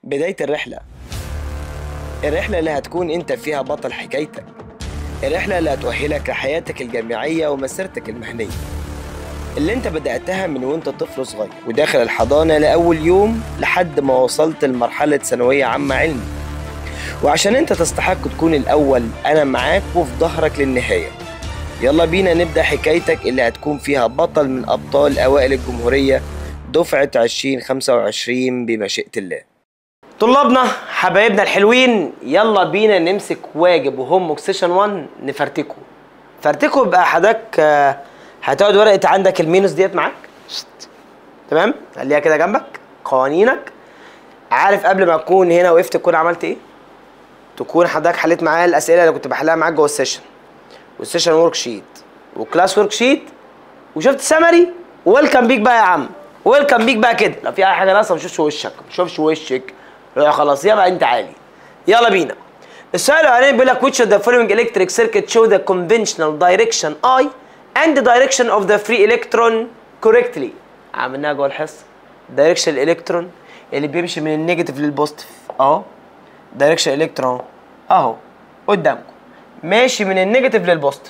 بداية الرحلة الرحلة اللي هتكون انت فيها بطل حكايتك الرحلة اللي هتؤهلك لحياتك الجامعية ومسيرتك المهنية اللي انت بدأتها من وانت طفل صغير وداخل الحضانة لأول يوم لحد ما وصلت لمرحلة ثانوية عامة علمي وعشان انت تستحق تكون الأول أنا معاك وفي ظهرك للنهاية يلا بينا نبدأ حكايتك اللي هتكون فيها بطل من أبطال أوائل الجمهورية دفعة 2025 بمشيئة الله طلابنا حبايبنا الحلوين يلا بينا نمسك واجب وهوم سيشن 1 نفرتكه فرتكه بقى حضرتك آه، هتقعد ورقه عندك المينوس ديت معاك شت. تمام خليها كده جنبك قوانينك عارف قبل ما تكون هنا وقفت تكون عملت ايه تكون حضرتك حليت معايا الاسئله اللي كنت بحلها معاك جوه السيشن والسيشن ورك شيت وكلاس ورك شيت وشفت سمري ويلكم بيك بقى يا عم ويلكم بيك بقى كده لو في اي حاجه ناقصه ما تشوفش وشك ما تشوفش وشك لا خلاص يلا انت عالي يلا بينا السؤال الاولاني بيقول لك which of the following electric circuit show the conventional direction I and the direction of the free electron correctly عملناها جوه الحصه direction الالكترون اللي بيمشي من النيجاتيف للبوزيتيف اهو direction الالكترون اهو قدامكم ماشي من النيجاتيف للبوزيتيف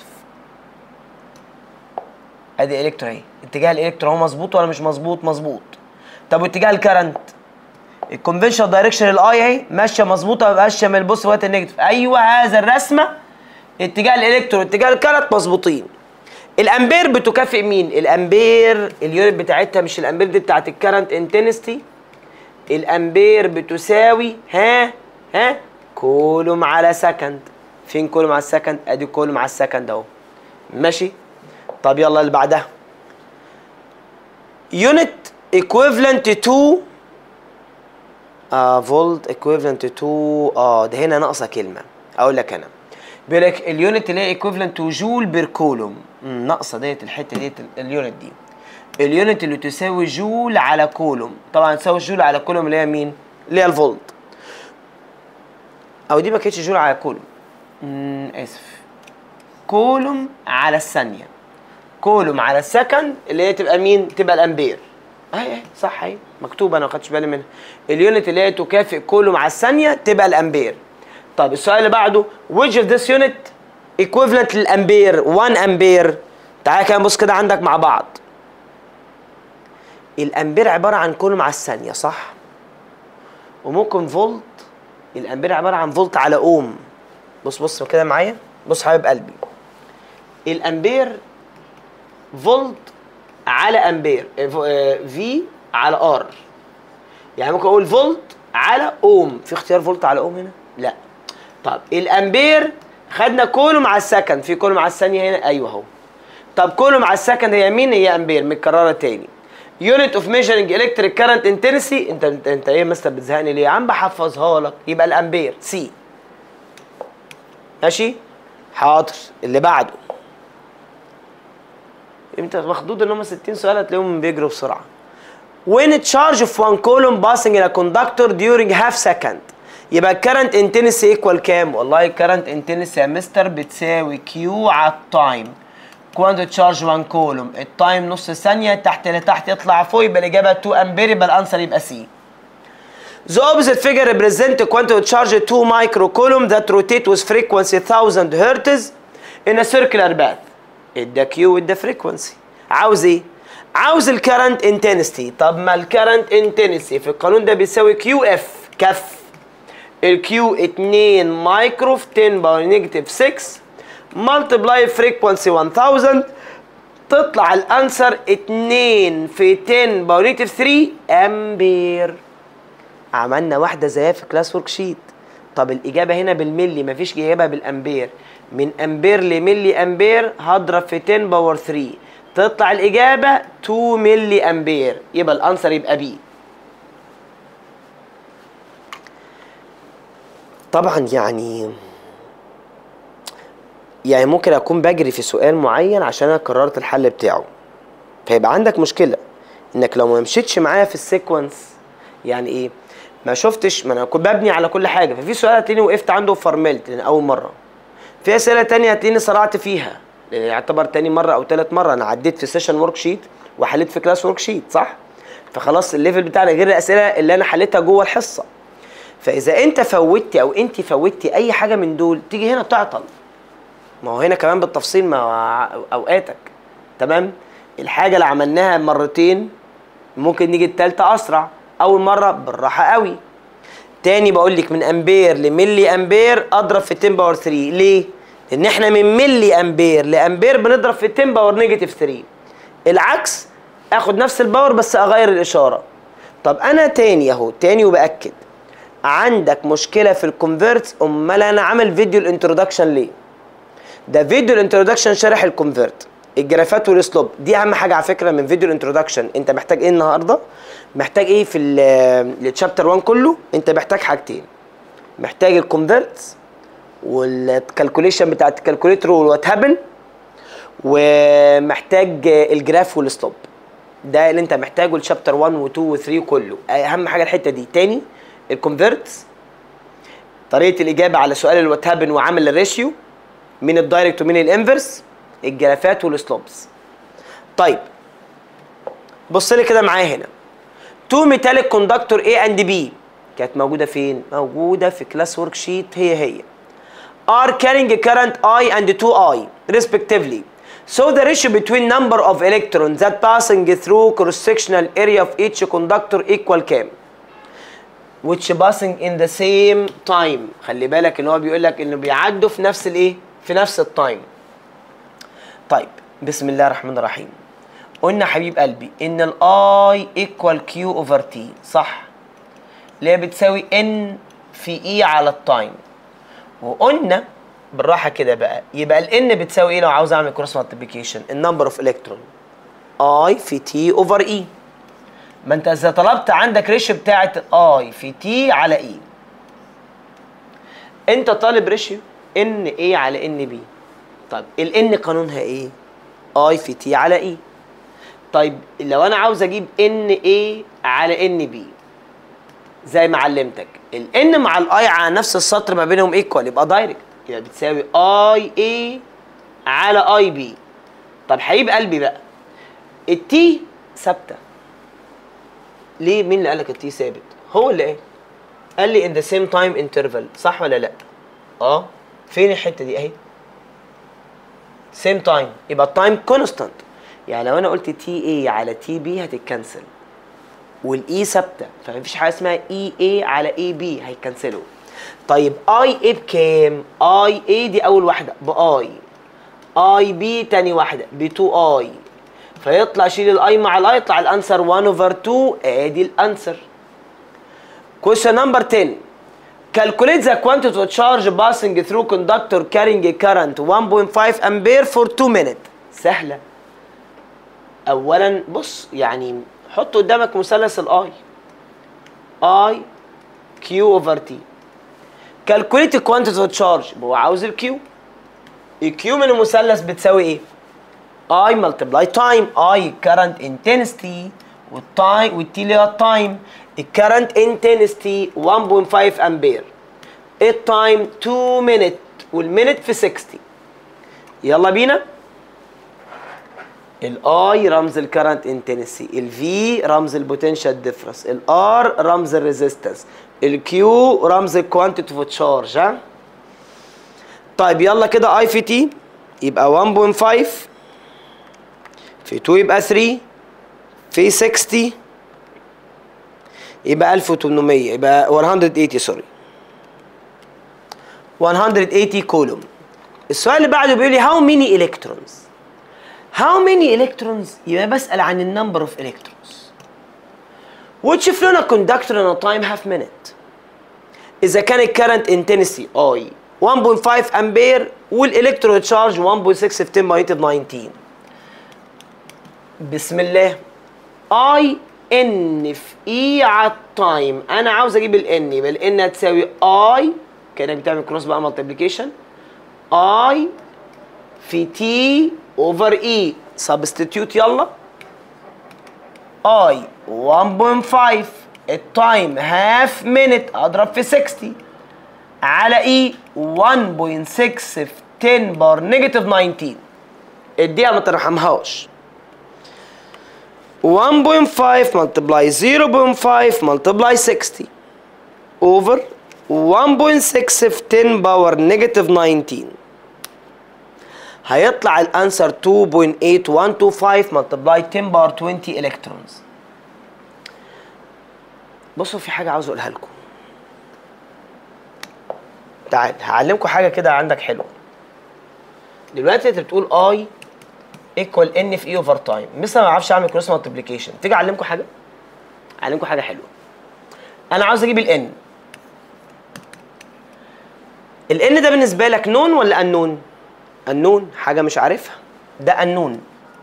ادي الكترون اهي اتجاه الالكترون هو مظبوط ولا مش مظبوط مظبوط طب واتجاه الكرنت الكونفنشال دايركشن الاي اهي ماشيه مظبوطه ماشيه من البوست وقت النيجاتيف ايوه هذا الرسمه اتجاه الالكترون اتجاه الكرنت مظبوطين الامبير بتكافئ مين الامبير اليونت بتاعتها مش الامبير دي بتاعت الكرنت انتنستي الامبير بتساوي ها ها كولوم على سكند فين كولوم على السكند ادي كولوم على السكند اهو ماشي طب يلا اللي بعدها يونت equivalent to آه فولت equivalent to اه ده هنا ناقصه كلمه اقول لك انا بيقول لك اليونت اللي هي equivalent to جول بير كولوم ناقصه ديت الحته ديت اليونت دي اليونت اللي تساوي جول على كولوم طبعا تساوي جول على كولوم اللي هي مين اللي هي الفولت او دي ما كانتش جول على كولوم امم اسف كولوم على الثانيه كولوم على السكند اللي هي تبقى مين تبقى الامبير اهي اهي صح اهي مكتوبه انا ما خدتش بالي منها اليونت اللي هي تكافئ كولوم على الثانيه تبقى الامبير طب السؤال اللي بعده which of this unit equivalent للامبير 1 امبير تعالى كده نبص كده عندك مع بعض الامبير عباره عن كولوم على الثانيه صح وممكن فولت الامبير عباره عن فولت على اوم بص بص كده معايا بص حبيب قلبي الامبير فولت على امبير في على ار يعني ممكن اقول فولت على اوم في اختيار فولت على اوم هنا لا طب الامبير خدنا كولوم على السكند في كولوم على الثانيه هنا ايوه اهو طب كولوم على السكند هي مين هي امبير متكرره تاني يونت اوف ميجرنج الكتريك كارنت انتنسي انت انت, انت ايه مستر بتزهقني ليه يا عم بحفظها لك يبقى الامبير سي ماشي حاضر اللي بعده انت مخضوض ان هم 60 سؤال هتلاقيهم بيجروا بسرعه when a charge of one column passing in a conductor during half second يبقى الكرنت انتنسي ايكوال كام والله الكرنت انتنسي يا مستر بتساوي كيو على التايم كوانت تشارج 1 كولوم التايم نص ثانيه تحت لتحت يطلع فوق يبقى الاجابه 2 امبير يبقى الانسر يبقى سي The opposite figure represent a quantity charge 2 microcoulomb that rotate with frequency 1000 hertz in a circular path. ادى كيو وادى فريكونسي عاوز ايه؟ عاوز الكرنت انتنستي طب ما الكرنت انتنستي في القانون ده بيساوي كيو اف كف الكيو 2 مايكرو في 10 باور نيجاتيف 6 ملتبلاي فريكونسي 1000 تطلع الانسر 2 في 10 باور نيجاتيف 3 امبير عملنا واحده زيها في كلاس ورك شيت طب الاجابه هنا بالملي مفيش اجابه بالامبير من امبير لملي امبير هضرب في 10 باور 3 تطلع الاجابه 2 ملي امبير يبقى الانسر يبقى بي طبعا يعني يعني ممكن اكون بجري في سؤال معين عشان انا قررت الحل بتاعه فيبقى عندك مشكله انك لو ما مشيتش معايا في السيكونس يعني ايه ما شفتش ما انا كنت ببني على كل حاجه ففي سؤال هتلاقيني وقفت عنده وفرملت لان اول مره في اسئله تانية هتلاقيني صرعت فيها لان يعتبر تاني مره او تالت مره انا عديت في سيشن ورك شيت وحليت في كلاس ورك شيت صح فخلاص الليفل بتاعنا غير الاسئله اللي انا حليتها جوه الحصه فاذا انت فوتي او انت فوتي اي حاجه من دول تيجي هنا تعطل ما هو هنا كمان بالتفصيل مع اوقاتك تمام الحاجه اللي عملناها مرتين ممكن نيجي التالتة اسرع اول مره بالراحه قوي تاني بقول لك من امبير لملي امبير اضرب في 10 باور 3 ليه لان احنا من ملي امبير لامبير بنضرب في 10 باور نيجاتيف 3 العكس اخد نفس الباور بس اغير الاشاره طب انا تاني اهو تاني وباكد عندك مشكله في الكونفرتس امال انا عامل فيديو الانترودكشن ليه ده فيديو الانترودكشن شارح الكونفرت الجرافات والسلوب دي اهم حاجه على فكره من فيديو الانترودكشن انت محتاج ايه النهارده محتاج ايه في الشابتر 1 كله انت محتاج حاجتين محتاج الكونفرتس والكالكوليشن بتاعت الكالكوليتر والوات هابن ومحتاج الجراف والسلوب ده اللي انت محتاجه الشابتر 1 و2 و3 كله اهم حاجه الحته دي تاني الكونفرتس طريقه الاجابه على سؤال الوات هابن وعامل الريشيو من الدايركت ومن الانفرس الجرافات والسلوبس طيب بص لي كده معايا هنا تو ميتاليك كوندكتور A اند B كانت موجوده فين موجوده في كلاس ورك شيت هي هي are carrying a current I and 2I respectively so the ratio between number of electrons that passing through cross-sectional area of each conductor equal كام which passing in the same time خلي بالك ان هو بيقول لك انه بيعدوا في نفس الايه في نفس التايم طيب بسم الله الرحمن الرحيم قلنا حبيب قلبي ان الاي ايكوال كيو اوفر تي صح اللي هي بتساوي ان في اي على التايم وقلنا بالراحه كده بقى يبقى الان بتساوي ايه لو عاوز اعمل كروس مالتيبيكيشن النمبر اوف الكترون اي في تي اوفر اي ما انت اذا طلبت عندك ريشيو بتاعه اي في تي على اي انت طالب ريشيو ان ايه على ان بي طيب الان قانونها ايه اي في تي على اي طيب لو انا عاوز اجيب ان ايه على ان بي زي ما علمتك الان مع الاي على نفس السطر ما بينهم ايكوال يبقى دايركت يبقى بتساوي اي اي على اي بي طب حبيب قلبي بقى التي ثابته ليه مين اللي قال لك التي ثابت هو اللي قال قال لي in the same time interval صح ولا لا اه فين الحته دي اهي سيم تايم يبقى التايم كونستانت يعني لو انا قلت تي اي على تي بي هتتكنسل والاي ثابته فمفيش حاجه اسمها اي اي على اي بي هيكنسلوا طيب اي اي بكام اي اي دي اول واحده باي اي بي تاني واحده ب 2 اي فيطلع شيل الاي مع الاي يطلع الانسر 1 اوفر 2 ادي الانسر question number 10 Calculate the quantity of charge passing through conductor carrying a current 1.5 ampere for 2 minutes. سهلة. أولاً بص يعني حط قدامك مثلث الآي. I Q over T. Calculate the quantity of charge. هو عاوز ال Q. ال Q من المثلث بتساوي إيه؟ I multiply time. I current intensity والتايم والتي اللي هي التايم الكرنت انتنستي 1.5 امبير التايم 2 مينت والمينت في 60 يلا بينا الاي رمز الكرنت انتنسي الفي رمز البوتنشال ديفرنس الار رمز الريزيستنس الكيو رمز الكوانتيتي اوف تشارج ها طيب يلا كده اي في تي يبقى 1.5 في 2 يبقى 3 في 60 يبقى 1800 يبقى 180 سوري 180 كولوم السؤال اللي بعده بيقول لي هاو ميني الكترونز هاو ميني الكترونز يبقى بسال عن النمبر اوف الكترونز which flow in a conductor in a time half minute اذا كان الكرنت انتنسي اي 1.5 امبير والالكترون تشارج 1.6 في 10 باي 19 بسم الله اي ان في اي على التايم انا عاوز اجيب الان يبقى الان هتساوي اي كانك بتعمل كروس بقى مالتيبليكيشن اي في تي اوفر اي سبستيتيوت يلا اي 1.5 التايم هاف مينت اضرب في 60 على اي 1.6 في 10 بار نيجاتيف 19 الدقيقه ما ترحمهاش 1.5 multiply 0.5 multiply 60 over 1.6 في 10 باور نيجاتيف 19 هيطلع الانسر 2.8125 ملتبلاي 10 باور 20 الكترونز بصوا في حاجه عاوز اقولها لكم تعال هعلمكم حاجه كده عندك حلوه دلوقتي انت بتقول اي ايكوال ان في اي اوفر تايم مثلا ما اعرفش اعمل كروس مالتيبليكيشن تيجي اعلمكم حاجه اعلمكم حاجه حلوه انا عاوز اجيب الان الان ده بالنسبه لك نون ولا انون النون حاجه مش عارفها ده النون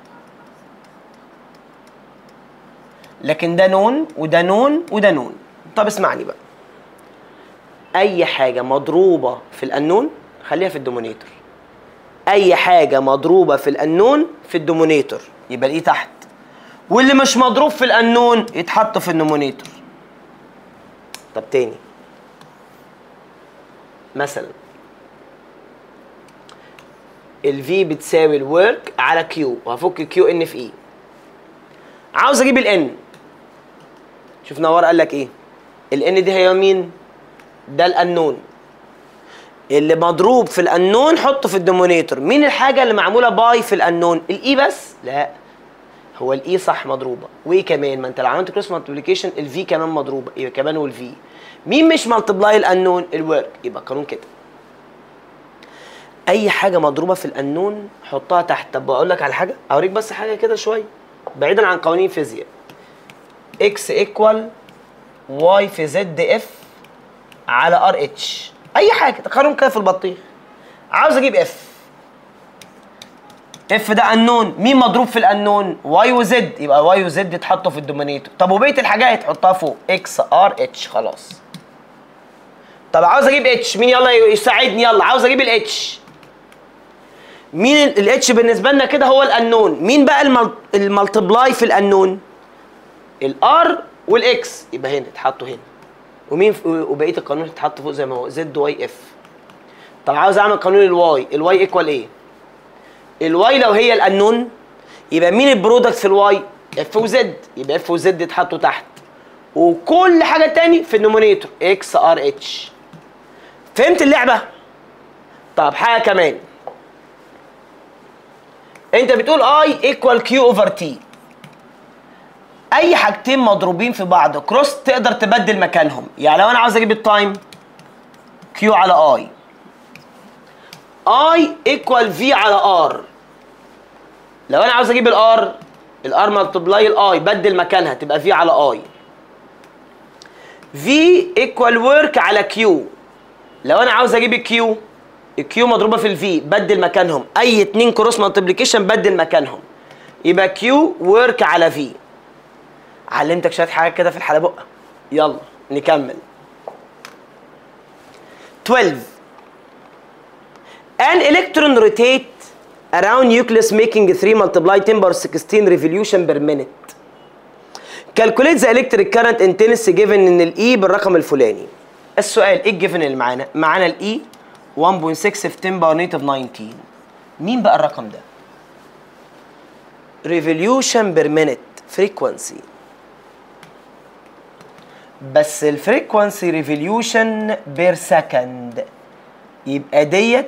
لكن ده نون وده نون وده نون طب اسمعني بقى اي حاجه مضروبه في الانون خليها في الدومينيتور اي حاجه مضروبه في الانون في الدومينيتور يبقى الايه تحت واللي مش مضروب في الانون يتحط في النومينيتور طب تاني مثلا الفي بتساوي الورك على كيو وهفك كيو ان في اي عاوز اجيب الان شوف نوار قال لك ايه الان دي هي مين ده الانون اللي مضروب في الانون حطه في الدومينيتور مين الحاجه اللي معموله باي في الانون الاي بس لا هو الاي صح مضروبه وايه كمان ما انت لو عملت كروس مالتيبليكيشن الفي كمان مضروبه يبقى كمان والفي مين مش مالتبلاي الانون الورك يبقى قانون كده اي حاجه مضروبه في الانون حطها تحت طب اقول لك على حاجه اوريك بس حاجه كده شويه بعيدا عن قوانين الفيزياء اكس ايكوال واي في زد اف على ار اتش اي حاجه قانون كده في البطيخ عاوز اجيب اف اف ده انون مين مضروب في الانون واي وزد يبقى واي وزد يتحطوا في الدومينيتور طب وبقيه الحاجات تحطها فوق اكس ار اتش خلاص طب عاوز اجيب اتش مين يلا يساعدني يلا عاوز اجيب الاتش مين الاتش بالنسبه لنا كده هو الانون مين بقى المل- الملتبلاي في الانون الار والاكس يبقى هنا اتحطوا هنا ومين ف- وبقيه القانون اتحط فوق زي ما هو زد واي اف طب عاوز اعمل قانون الواي الواي ايكوال ايه الواي لو هي الانون يبقى مين البرودكت في الواي اف وزد يبقى اف وزد اتحطوا تحت وكل حاجه تاني في النومينيتور اكس ار اتش فهمت اللعبه طب حاجه كمان انت بتقول اي ايكوال كيو اوفر تي اي حاجتين مضروبين في بعض كروس تقدر تبدل مكانهم يعني لو انا عاوز اجيب التايم كيو على اي اي ايكوال في على ار لو انا عاوز اجيب الار الار ملتبلاي الاي بدل مكانها تبقى في على اي في ايكوال ورك على كيو لو انا عاوز اجيب الكيو الكيو مضروبه في الفي بدل مكانهم اي اتنين كروس مالتيبليكيشن بدل مكانهم يبقى كيو ورك على في علمتك شويه حاجات كده في الحلبقه يلا نكمل 12 An electron rotate around nucleus making 3 multiply 10 power 16 revolution per minute. Calculate the electric current intensity given ان الاي بالرقم الفلاني. السؤال ايه الجيفن اللي معانا؟ معانا الاي 1.6 في 10 باور نيتيف 19. مين بقى الرقم ده؟ revolution per minute frequency. بس الفريكونسي ريفوليوشن بير سكند يبقى ديت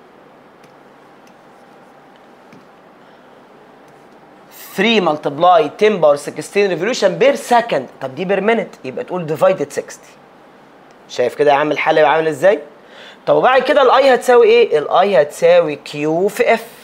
3 ملتبلاي 10 باور 16 ريفوليوشن بير سكند طب دي بير مينت يبقى تقول ديفايدد 60 شايف كده يا عم الحل يبقى عامل ازاي طب وبعد كده الاي هتساوي ايه الاي هتساوي كيو في اف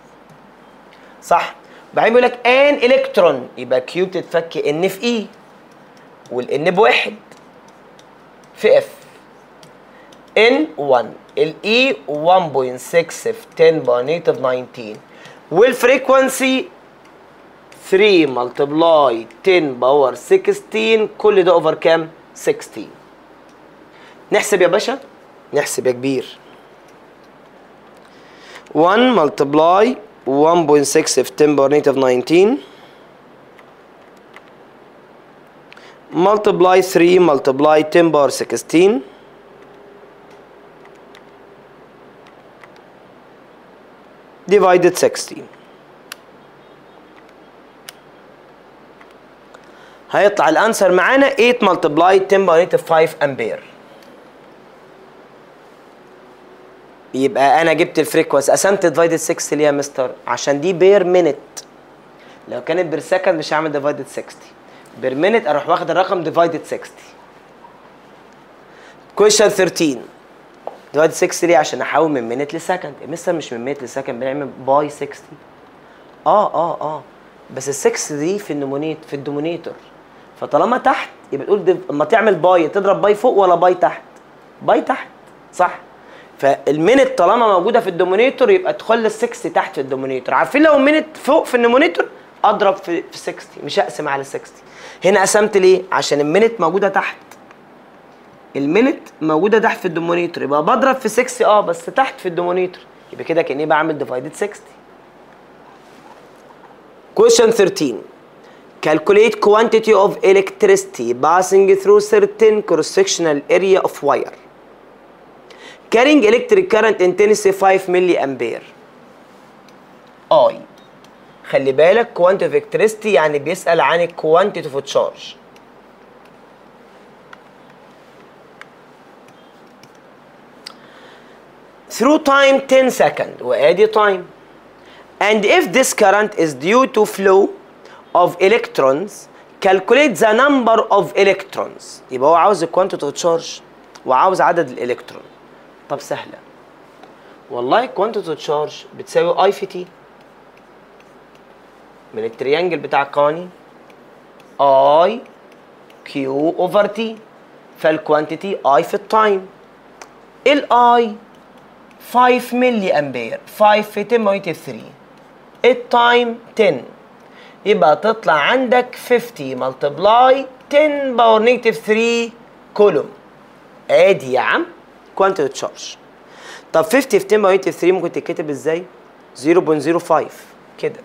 صح بعدين بيقول لك ان الكترون يبقى كيو بتتفك ان في اي والان بواحد في اف ان 1 الاي 1.6 في 10 باور نيتيف 19 والفريكونسي 3 ملتبلاي 10 باور 16 كل ده اوفر كام 60 نحسب يا باشا نحسب يا كبير 1 ملتبلاي 1.6 في 10 باور نيتيف 19 multiply 3 multiply 10 power 16 divided 60 هيطلع الانسر معانا 8 ملتبلاي 10 باور 5 امبير يبقى انا جبت الفريكونسي قسمت ديفايدد 6 ليه يا مستر عشان دي بير مينت لو كانت بير سكند مش هعمل ديفايدد 60 بير مينت اروح واخد الرقم ديفايدد 60 كويشن 13 ديفايدد 6 ليه عشان احول من مينت لسكند يا مستر مش من مينت لسكند بنعمل باي 60 اه اه اه بس ال 6 دي في النومونيت في الدومينيتور فطالما تحت يبقى تقول دي- اما تعمل باي تضرب باي فوق ولا باي تحت باي تحت صح فالمينت طالما موجوده في الدومينيتور يبقى تدخل ال 6 تحت في الدومينيتور عارفين لو المينت فوق في النومينيتور اضرب في في 60 مش هقسم على 60 هنا قسمت ليه عشان المينت موجوده تحت المينت موجوده تحت في الدومينيتور يبقى بضرب في 6 اه بس تحت في الدومينيتور يبقى كده كاني بعمل ديفايدد 60 Question 13 Calculate quantity of electricity passing through certain cross-sectional area of wire carrying electric current intensity 5 milliampere I خلي بالك quantity of electricity يعني بيسأل عن ال quantity of charge through time 10 second وادي time and if this current is due to flow of electrons calculate the number of electrons يبقى هو عاوز الكوانتيتي اوف تشارج وعاوز عدد الالكترون طب سهله والله الكوانتيتي اوف تشارج بتساوي اي في تي من التريانجل بتاع القوانين اي كيو اوفر تي فالكوانتيتي اي في التايم الاي 5 ملي امبير 5 في 10 التايم 10 يبقى تطلع عندك 50 ملتبلاي 10 باور نيجاتيف 3 كولوم ادي يا عم كوانتيتي تشارج طب 50 في 10 باور نيجاتيف 3 ممكن تتكتب ازاي 0.05 كده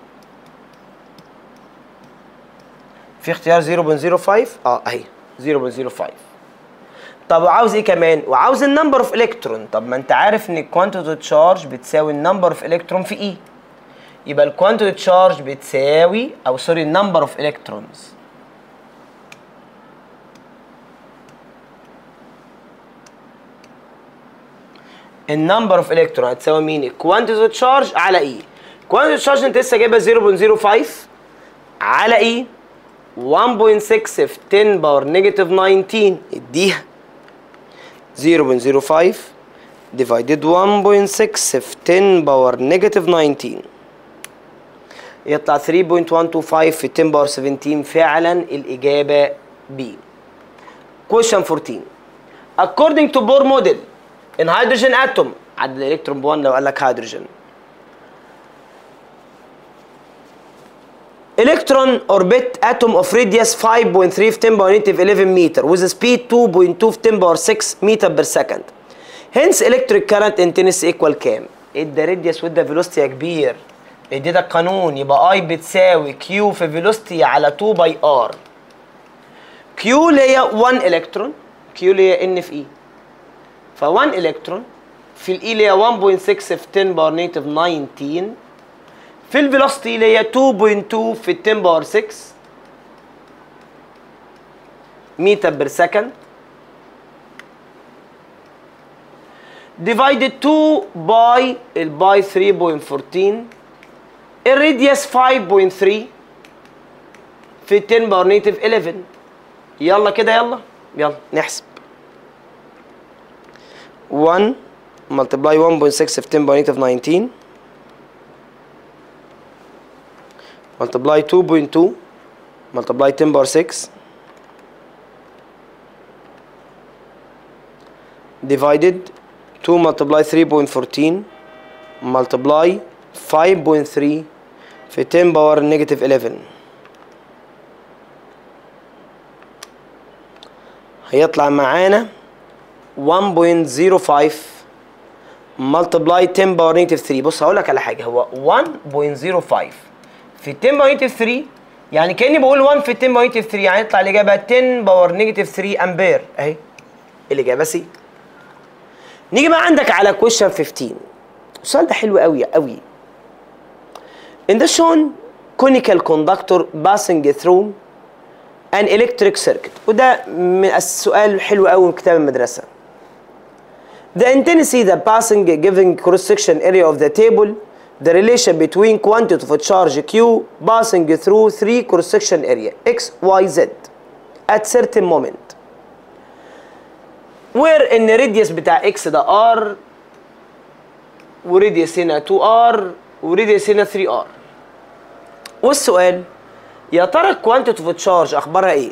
في اختيار 0.05 اه اهي 0.05 طب وعاوز ايه كمان وعاوز النمبر اوف الكترون طب ما انت عارف ان الكوانتيتي تشارج بتساوي النمبر اوف الكترون في اي يبقى الكوانتيتي تشارج بتساوي او سوري النمبر اوف الكترونز النمبر اوف الكترون هتساوي مين الكوانتيتي تشارج على اي كوانتيتي تشارج انت لسه جايبها 0.05 على اي 1.6 في 10 باور نيجاتيف 19 اديها 0.05 divided 1.6 في 10 باور نيجاتيف 19 يطلع 3.125 في 10 باور 17 فعلا الإجابة B question 14 according to Bohr model in hydrogen atom عدد الإلكترون ب 1 لو قال لك هيدروجين electron orbit atom of radius 5.3 في 10 power negative 11 meter with a speed 2.2 في 10 power 6 meter per second hence electric current intensity equal كام؟ ادى راديوس وادى فيلوستي يا كبير اديتك قانون يبقى اي بتساوي كيو في فيلوستي على 2 باي ار كيو اللي هي 1 الكترون كيو اللي هي ان في اي ف 1 الكترون في الاي اللي هي 1.6 في 10 باور نيجاتيف 19 في الفيلوسيتي اللي هي 2.2 في 10 باور 6 متر بير سكند divided 2 باي الباي 3.14 الراديوس 5.3 في 10 باور نيجاتيف 11 يلا كده يلا يلا نحسب 1 multiply 1.6 في 10 باور نيجاتيف 19 multiply 2.2 multiply 10 power 6 divided 2 multiply 3.14 multiply 5.3 في 10 power negative 11 هيطلع معانا 1.05 multiply 10 power negative 3 بص هقول لك على حاجه هو 1.05 في 10 باور نيجاتيف 3 يعني كاني بقول 1 في 10 باور نيجاتيف 3 يعني يطلع الاجابه 10 باور نيجاتيف 3 امبير اهي الاجابه سي نيجي بقى عندك على كويشن 15 السؤال ده حلو قوي قوي In the shown conical conductor passing through an electric circuit وده من السؤال الحلو قوي من كتاب المدرسه The intensity the passing given cross section area of the table the relation between quantity of charge Q passing through three cross section area X, Y, Z at certain moment where ان radius بتاع X ده R وريديوس هنا 2R وريديوس هنا 3R والسؤال يا ترى الكوانتيتي اوف تشارج اخبارها ايه؟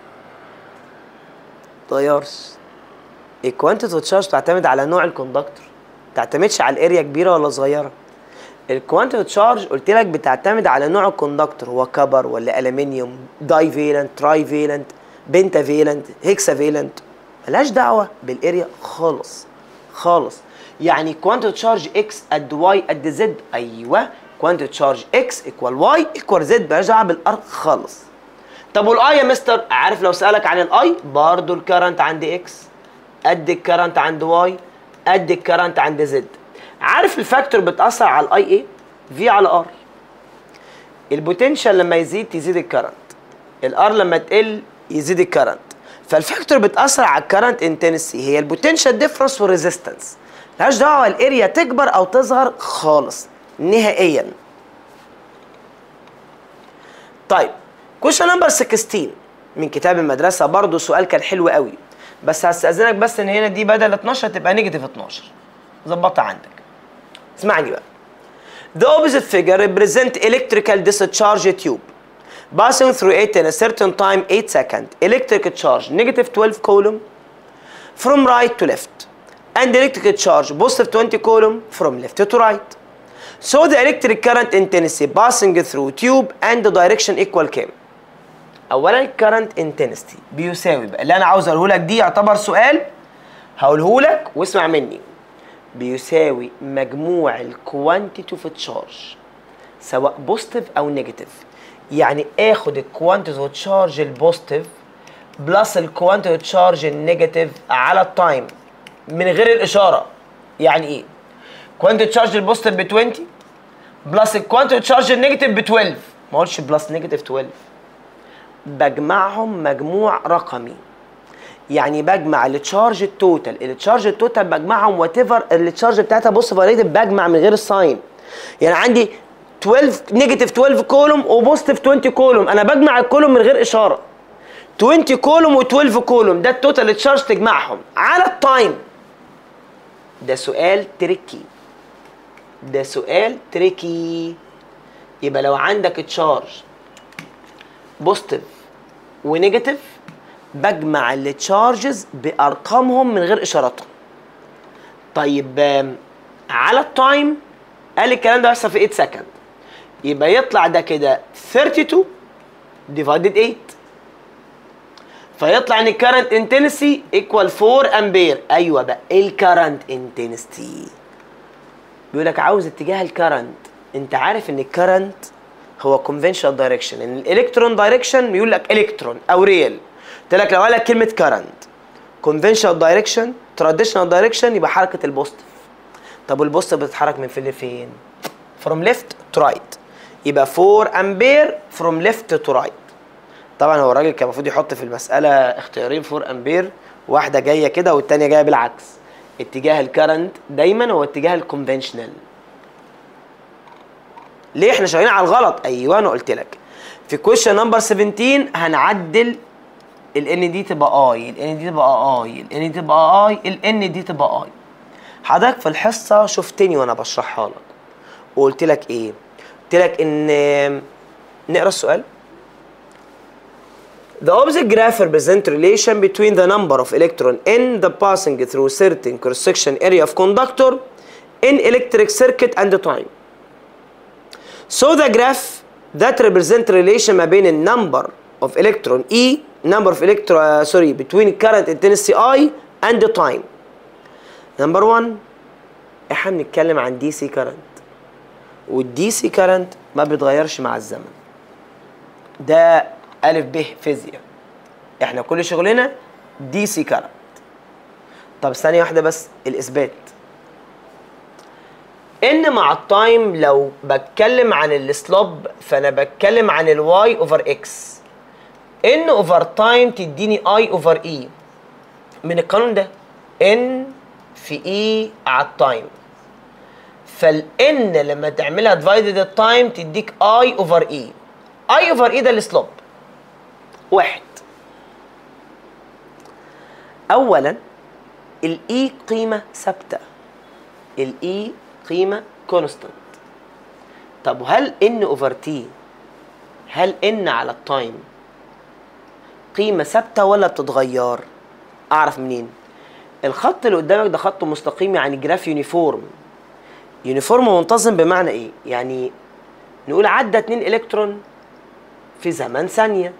طيارس الكوانتيتي اوف تشارج تعتمد على نوع الكوندكتور ما تعتمدش على الاريا كبيره ولا صغيره الكوانتيتي تشارج قلت لك بتعتمد على نوع الكوندكتور هو كبر ولا الومنيوم داي فيلنت تراي فيلنت بنتا فيلنت هيكسا فيلنت ملهاش دعوه بالاريا خالص خالص يعني كوانتيتي تشارج اكس قد واي قد زد ايوه كوانتيتي تشارج اكس ايكوال واي ايكوال زد مالهاش دعوه بالار خالص طب والاي يا مستر عارف لو سالك عن الاي برضه الكرنت عند اكس قد الكرنت عند واي قد الكرنت عند زد عارف الفاكتور بتاثر على الاي ايه في على ار البوتنشال لما يزيد تزيد الكرنت الار لما تقل يزيد الكرنت فالفاكتور بتاثر على الكرنت انتنسي هي البوتنشال ديفرنس والريزيستنس ملهاش دعوه الاريا تكبر او تصغر خالص نهائيا طيب كويشن نمبر 16 من كتاب المدرسه برضو سؤال كان حلو قوي بس هستاذنك بس ان هنا دي بدل 12 تبقى نيجاتيف 12 ظبطها عندك اسمعني بقى The opposite figure represent electrical discharge tube passing through it in a certain time 8 second electric charge negative 12 coulomb from right to left and electric charge positive 20 coulomb from left to right so the electric current intensity passing through tube and the direction equal كام اولا current intensity بيساوي بقى اللي انا عاوز اقوله لك دي يعتبر سؤال هقوله لك واسمع مني بيساوي مجموع الكوانتيتي اوف تشارج سواء بوزيتيف او نيجاتيف يعني اخد الكوانتيتي اوف تشارج البوزيتيف بلس الكوانتيتي اوف تشارج النيجاتيف على التايم من غير الاشاره يعني ايه كوانتيتي تشارج البوزيتيف ب 20 بلس الكوانتيتي تشارج النيجاتيف ب 12 ما قلتش بلس نيجاتيف 12 بجمعهم مجموع رقمي يعني بجمع التشارج التوتال التشارج التوتال بجمعهم وات ايفر التشارج بتاعتها بص فاريتيف بجمع من غير الساين يعني عندي 12 نيجاتيف 12 كولوم وبوزيتيف 20 كولوم انا بجمع الكولوم من غير اشاره 20 كولوم و12 كولوم ده التوتال تشارج تجمعهم على التايم ده سؤال تريكي ده سؤال تريكي يبقى لو عندك تشارج بوزيتيف ونيجاتيف بجمع التشارجز بارقامهم من غير اشاراتهم طيب آم، على التايم قال الكلام ده بيحصل في 8 سكند يبقى يطلع ده كده 32 ديفايدد 8 فيطلع ان الكرنت انتنسي ايكوال 4 امبير ايوه بقى ايه الكرنت انتنسي بيقول لك عاوز اتجاه الكرنت انت عارف ان الكرنت هو كونفنشنال دايركشن ان الالكترون دايركشن بيقول لك الكترون او ريال قلت لك لو قال لك كلمه كرنت كونفنشنال دايركشن تراديشنال دايركشن يبقى حركه البوزيتيف طب والبوزيتيف بتتحرك من فين لفين فروم ليفت تو رايت يبقى 4 امبير فروم ليفت تو رايت طبعا هو الراجل كان المفروض يحط في المساله اختيارين 4 امبير واحده جايه كده والتانيه جايه بالعكس اتجاه الكرنت دايما هو اتجاه الكونفنشنال ليه احنا شغالين على الغلط ايوه انا قلت لك في كويشن نمبر 17 هنعدل الان دي تبقى اي الان دي تبقى اي الان دي تبقى اي الان دي تبقى اي حضرتك في الحصه شفتني وانا بشرحها لك وقلت لك ايه قلت لك ان نقرا السؤال The opposite graph represent relation between the number of electron in the passing through certain cross-section area of conductor in electric circuit and the time. So the graph that represent relation ما بين ال number of electron E number of electron uh, sorry between current intensity I and the time. Number one احنا بنتكلم عن دي سي current والدي سي current ما بيتغيرش مع الزمن. ده ألف ب فيزياء. احنا كل شغلنا دي سي current. طب ثانية واحدة بس الإثبات. ان مع التايم لو بتكلم عن السلوب فانا بتكلم عن الواي اوفر اكس ان اوفر تايم تديني اي اوفر اي من القانون ده ان في اي على التايم فالان لما تعملها ديفايدد التايم تديك اي اوفر اي اي اوفر اي ده السلوب واحد اولا الاي قيمه ثابته الاي قيمه كونستانت طب وهل ان اوفر تي هل ان على التايم قيمه ثابته ولا بتتغير اعرف منين الخط اللي قدامك ده خط مستقيم يعني جراف يونيفورم يونيفورم منتظم بمعنى ايه يعني نقول عدى 2 الكترون في زمن ثانيه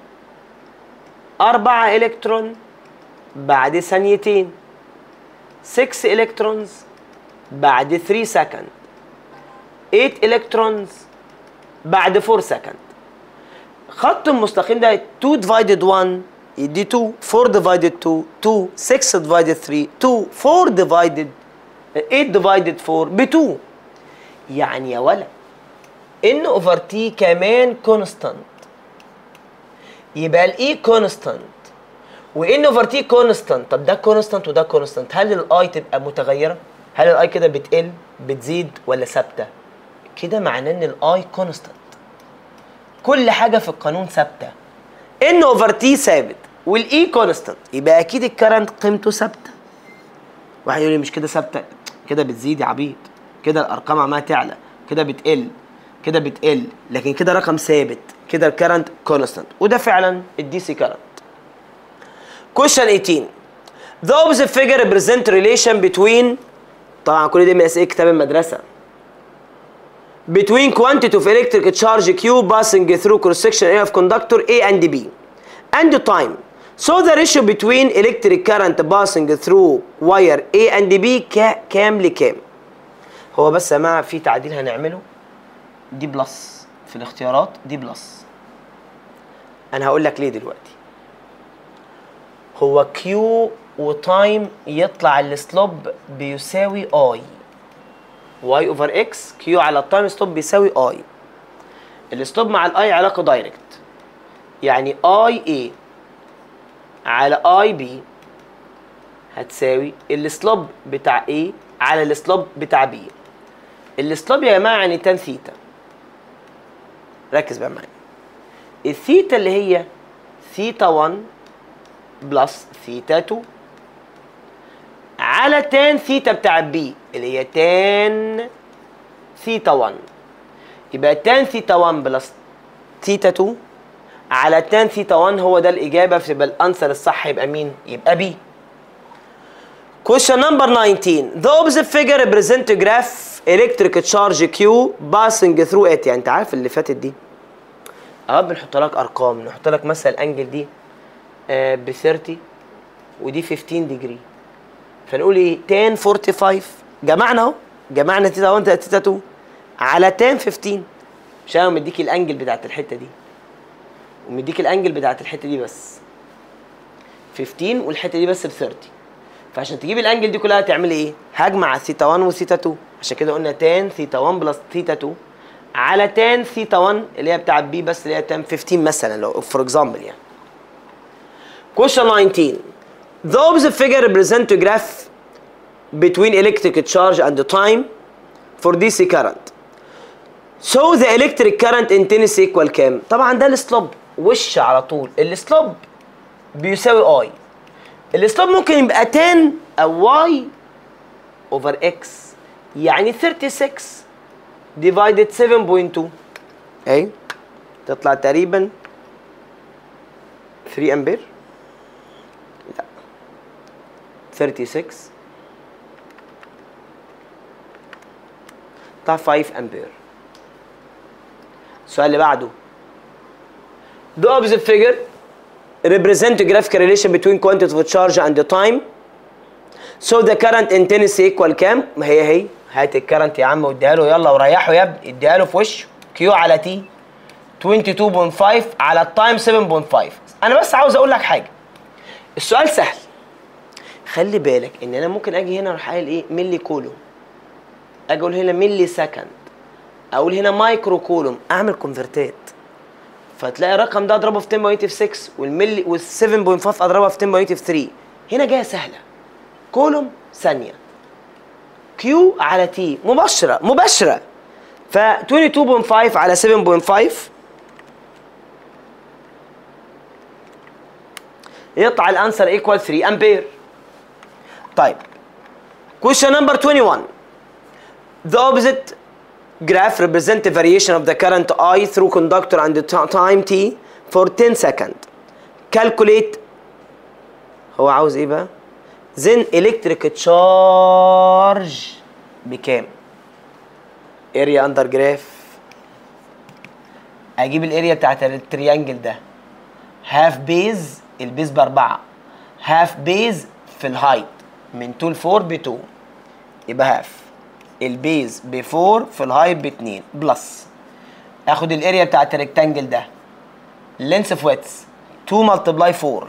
4 الكترون بعد ثانيتين 6 الكترونز بعد 3 سكند 8 الكترونز بعد 4 سكند خط المستقيم ده 2 divided 1 يدي 2 4 divided 2 2 6 divided 3 2 4 divided 8 divided 4 ب 2 يعني يا ولد ان اوفر تي كمان كونستانت يبقى الاي كونستانت وان اوفر تي كونستانت طب ده كونستانت وده كونستانت هل الاي تبقى متغيره هل الاي كده بتقل بتزيد ولا ثابته كده معناه ان الاي كونستانت كل حاجه في القانون ثابته ان اوفر تي ثابت والاي كونستانت يبقى اكيد الكرنت قيمته ثابته واحد يقول لي مش كده ثابته كده بتزيد يا عبيط كده الارقام عماله تعلى كده بتقل كده بتقل لكن كده رقم ثابت كده الكرنت كونستانت وده فعلا الدي سي كرنت Question 18 The opposite figure represent relation between طبعا كل دي من اسئله كتاب المدرسه between quantity of electric charge Q passing through cross section area of conductor A and B and the time so the ratio between electric current passing through wire A and B كا- كام لكام هو بس يا جماعه في تعديل هنعمله دي بلس في الاختيارات دي بلس انا هقول لك ليه دلوقتي هو كيو وتايم يطلع السلوب بيساوي اي واي اوفر اكس كيو على التايم سلوب بيساوي اي السلوب مع الاي علاقه دايركت يعني اي اي على اي بي هتساوي السلوب بتاع A على السلوب بتاع B السلوب يا جماعه يعني تان ثيتا ركز بقى معايا الثيتا اللي هي ثيتا 1 بلس ثيتا 2 على تان ثيتا بتاع بي اللي هي تان ثيتا 1 يبقى تان ثيتا 1 بلس ثيتا 2 على تان ثيتا 1 هو ده الإجابة فيبقى الأنسر الصح يبقى مين؟ يبقى بي Question number 19 The opposite figure represent a graph electric charge Q passing through it يعني انت عارف اللي فاتت دي اه بنحط لك ارقام نحط لك مثلا الانجل دي آه ب 30 ودي 15 ديجري فنقول ايه تان 45 جمعنا اهو جمعنا تيتا 1 تيتا 2 على تان 15 مش انا مديك الانجل بتاعت الحته دي ومديك الانجل بتاعت الحته دي بس 15 والحته دي بس ب 30 فعشان تجيب الانجل دي كلها هتعمل ايه؟ هجمع ثيتا 1 وثيتا 2 عشان كده قلنا تان ثيتا 1 بلس ثيتا 2 على تان ثيتا 1 اللي هي بتاعت بي بس اللي هي تان 15 مثلا لو فور اكزامبل يعني. Question 19 The opposite figure represent a graph between electric charge and the time for DC current. So the electric current intensity equal كام؟ طبعا ده السلوب وش على طول السلوب بيساوي اي السلوب ممكن يبقى 10 او واي اوفر اكس يعني 36 divided 7.2 اهي تطلع تقريبا 3 امبير لا 36 بتاع 5 امبير السؤال اللي بعده The opposite figure represent a graphical relation between quantity of charge and the time so the current intensity equal كام؟ ما هي هي هات الكرنت يا عم واديها له يلا وريحه يا ابني اديها له في وشه كيو على تي 22.5 على التايم 7.5 انا بس عاوز اقول لك حاجه السؤال سهل خلي بالك ان انا ممكن اجي هنا اروح قايل ايه ملي كولوم اجي اقول هنا ملي سكند اقول هنا مايكرو كولوم اعمل كونفرتات فتلاقي الرقم ده اضربه في 10 6 والملي وال 7.5 اضربها في 10 3 هنا جايه سهله كولوم ثانيه كيو على تي مباشره مباشره ف 22.5 على 7.5 يطلع الانسر ايكوال 3 امبير طيب question number 21 the opposite graph represent the variation of the current I through conductor and the ti- time t for 10 second calculate هو عاوز ايه بقى then electric charge بكام area under graph اجيب الاريا بتاعت التريانجل ده هاف بيز البيز باربعة هاف بيز في الهايت من 2 ل 4 ب 2 يبقى هاف البيز ب 4 في الهايت ب 2 بلس اخد الاريا بتاعت الريكتانجل ده لينس اوف ويتس 2 ملتبلاي 4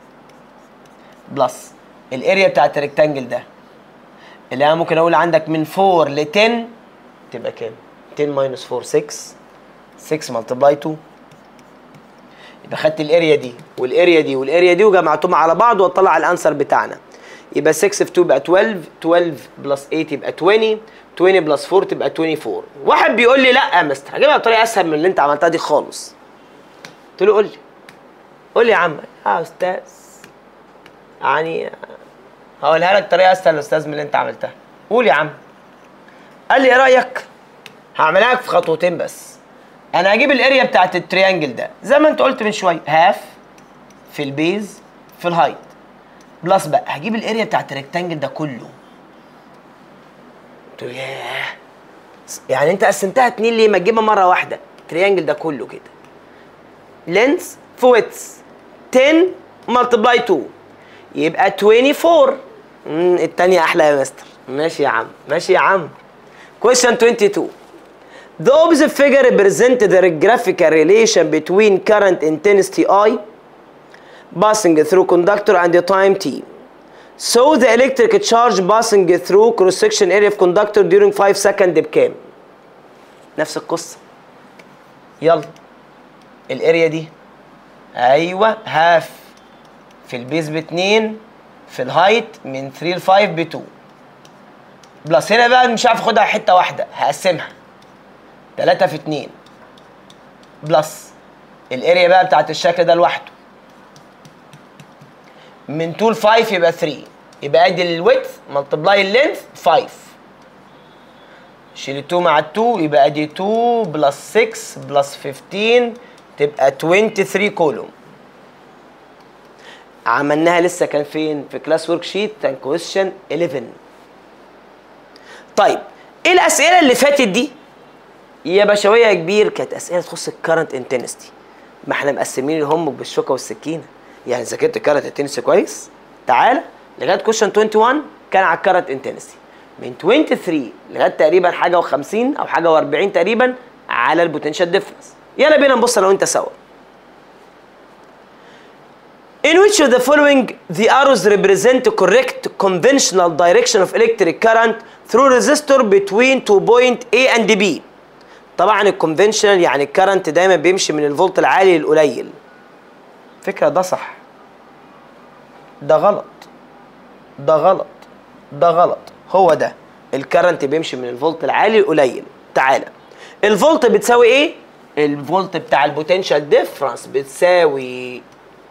بلس الاريا بتاعت الريكتانجل ده اللي انا ممكن اقول عندك من 4 ل 10 تبقى كام 10 ماينس 4 6 6 ملتبلاي 2 يبقى خدت الاريا دي والاريا دي والاريا دي وجمعتهم على بعض واطلع الانسر بتاعنا يبقى 6 في 2 يبقى 12 12 بلس 8 يبقى 20 20 بلس 4 تبقى 24 واحد بيقول لي لا يا مستر هجيبها بطريقه اسهل من اللي انت عملتها دي خالص قلت له قول لي قول لي يا عم يا استاذ يعني هقولها لك بطريقه اسهل يا استاذ من اللي انت عملتها قول يا عم قال لي ايه رايك هعملها لك في خطوتين بس انا هجيب الاريا بتاعت التريانجل ده زي ما انت قلت من شويه هاف في البيز في الهايت بلس بقى هجيب الاريا بتاعت الريكتانجل ده كله قلت له ياه يعني انت قسمتها اتنين ليه ما تجيبها مره واحده التريانجل ده كله كده لينس في ويتس 10 ملتبلاي 2 يبقى 24 امم التانية احلى يا مستر ماشي يا عم ماشي يا عم question 22 The opposite figure represents the graphical relation between current intensity I passing through conductor and the time t. So the electric charge passing through cross-section area of conductor during 5 seconds بكام؟ نفس القصة. يلا الاريا دي ايوه هاف في البيز ب 2 في الهايت من 3 ل 5 ب 2 بلس هنا بقى مش عارف اخدها حته واحده هقسمها 3 في 2 بلس الاريا بقى بتاعت الشكل ده لوحده من 2 ل 5 يبقى 3 يبقى ادي الويدث ملتبلاي اللينث 5 شيل 2 مع 2 يبقى ادي 2 بلس 6 بلس 15 تبقى 23 كولوم عملناها لسه كان فين في كلاس ورك شيت كان كويشن 11 طيب ايه الاسئله اللي فاتت دي يا بشويه يا كبير كانت اسئله تخص الكرنت انتنستي ما احنا مقسمين الهوم بالشوكه والسكينه يعني ذاكرت الكرنت انتنستي كويس تعالى لغايه كويشن 21 كان على الكرنت انتنستي من 23 لغايه تقريبا حاجه و50 او حاجه و40 تقريبا على البوتنشال ديفرنس يلا بينا نبص انا وانت سوا In which of the following the arrows represent correct conventional direction of electric current through resistor between two point A and B طبعا الكونفنشنال يعني الكرنت دايما بيمشي من الفولت العالي للقليل فكرة ده صح ده غلط ده غلط ده غلط هو ده الكرنت بيمشي من الفولت العالي للقليل تعالى الفولت بتساوي ايه الفولت بتاع البوتنشال ديفرنس بتساوي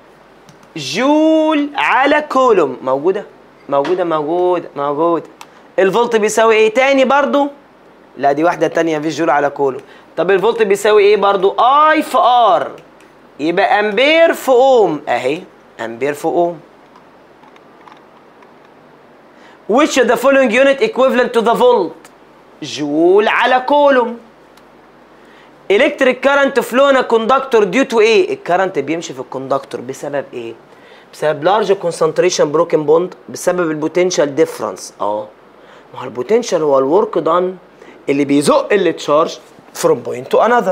جول على كولوم موجودة موجودة موجودة موجودة الفولت بيساوي ايه تاني برضو لا دي واحدة تانية في جول على كولوم طب الفولت بيساوي ايه برضو اي في ار يبقى امبير في اوم اهي امبير في اوم which of the following unit equivalent to the volt جول على كولوم electric current flow in a conductor due to ايه الكرنت بيمشي في الكوندكتور بسبب ايه بسبب large concentration broken bond بسبب البوتنشال ديفرنس اه ما هو البوتنشال هو الورك دان اللي بيزق التشارج from point to another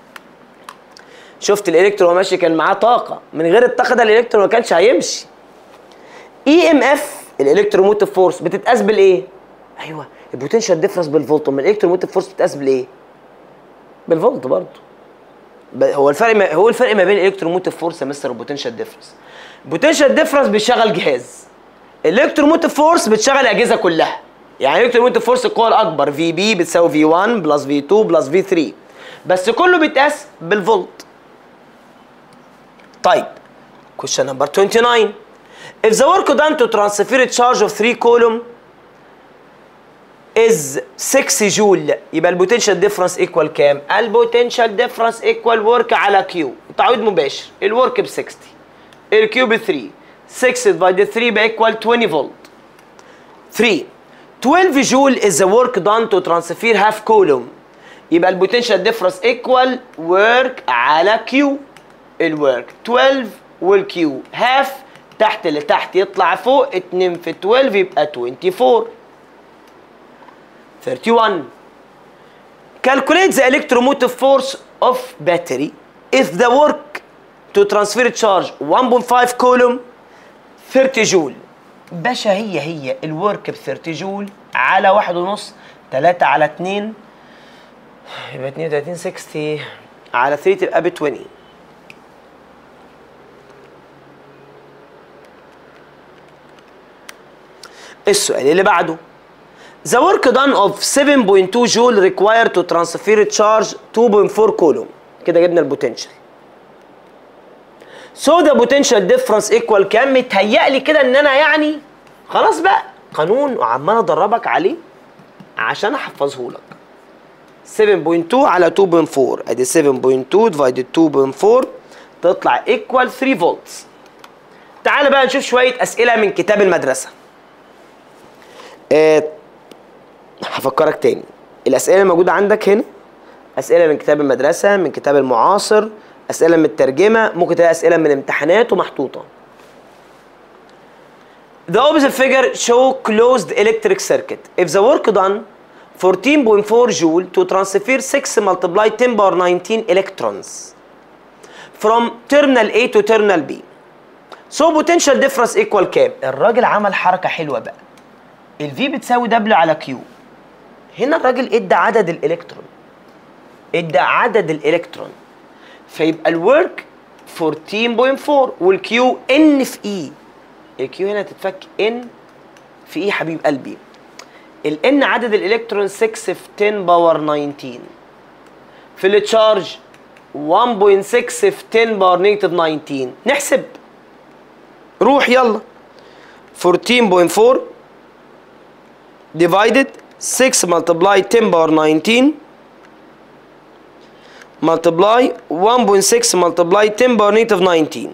شفت الالكترون وهو ماشي كان معاه طاقه من غير الطاقه ده الالكترون ما كانش هيمشي اي ام اف الالكتروموتيف فورس بتتقاس بالايه ايوه البوتنشال ديفرنس بالفولت امال الالكتروموتيف فورس بتتقاس بالايه بالفولت برضه ب- هو الفرق ما هو الفرق ما بين الالكتروموتيف فورس يا مستر والبوتنشال ديفرنس البوتنشال ديفرنس بيشغل جهاز الالكتروموتيف فورس بتشغل الاجهزه كلها يعني الالكتروموتيف فورس القوه الاكبر في بي بتساوي في 1 بلس في 2 بلس في 3 بس كله بيتقاس بالفولت طيب question number 29 if the work done to transfer a charge of 3 coulomb is 6 جول يبقى البوتنشال ديفرنس ايكوال كام؟ البوتنشال ديفرنس ايكوال ورك على كيو تعويض مباشر الورك ب 60 الكيو ب 3 6 ديفايدد 3 يبقى ايكوال 20 فولت 3 12 جول is the work done to transfer half coulomb يبقى البوتنشال ديفرنس ايكوال ورك على كيو الورك 12 والكيو هاف تحت اللي تحت يطلع فوق 2 في 12 يبقى 24 31 calculate the electromotive force of battery if the work to transfer charge 1.5 coulomb 30 جول باشا هي هي الورك ب 30 جول على واحد ونص 3 على 2 يبقى 32 60 على 3 تبقى ب 20 السؤال اللي بعده The work done of 7.2 joule required to transfer charge 2.4 coulomb كده جبنا البوتنشال So the potential difference equal كام؟ متهيألي كده ان انا يعني خلاص بقى قانون وعمال ادربك عليه عشان احفظه لك 7.2 على 2.4 ادي 7.2 divided 2.4 تطلع equal 3 فولتس تعال بقى نشوف شوية أسئلة من كتاب المدرسة آه، هفكرك تاني الأسئلة الموجودة عندك هنا أسئلة من كتاب المدرسة من كتاب المعاصر أسئلة من الترجمة ممكن تلاقي أسئلة من امتحانات ومحطوطة The opposite figure show closed electric circuit. If the work done 14.4 joule to transfer 6 multiply 10 power 19 electrons from terminal A to terminal B. So potential difference equal كام؟ الراجل عمل حركة حلوة بقى. ال V بتساوي W على Q. هنا الراجل ادى عدد الالكترون. ادى عدد الالكترون. فيبقى الورك 14.4 والكيو ان في اي. الكيو هنا تتفك ان في اي حبيب قلبي. الان عدد الالكترون 6 في 10 باور 19. في التشارج 1.6 في 10 باور نيجاتيف 19 نحسب روح يلا 14.4 divided 6 multiply 10 power 19 multiply 1.6 multiply 10 power negative 19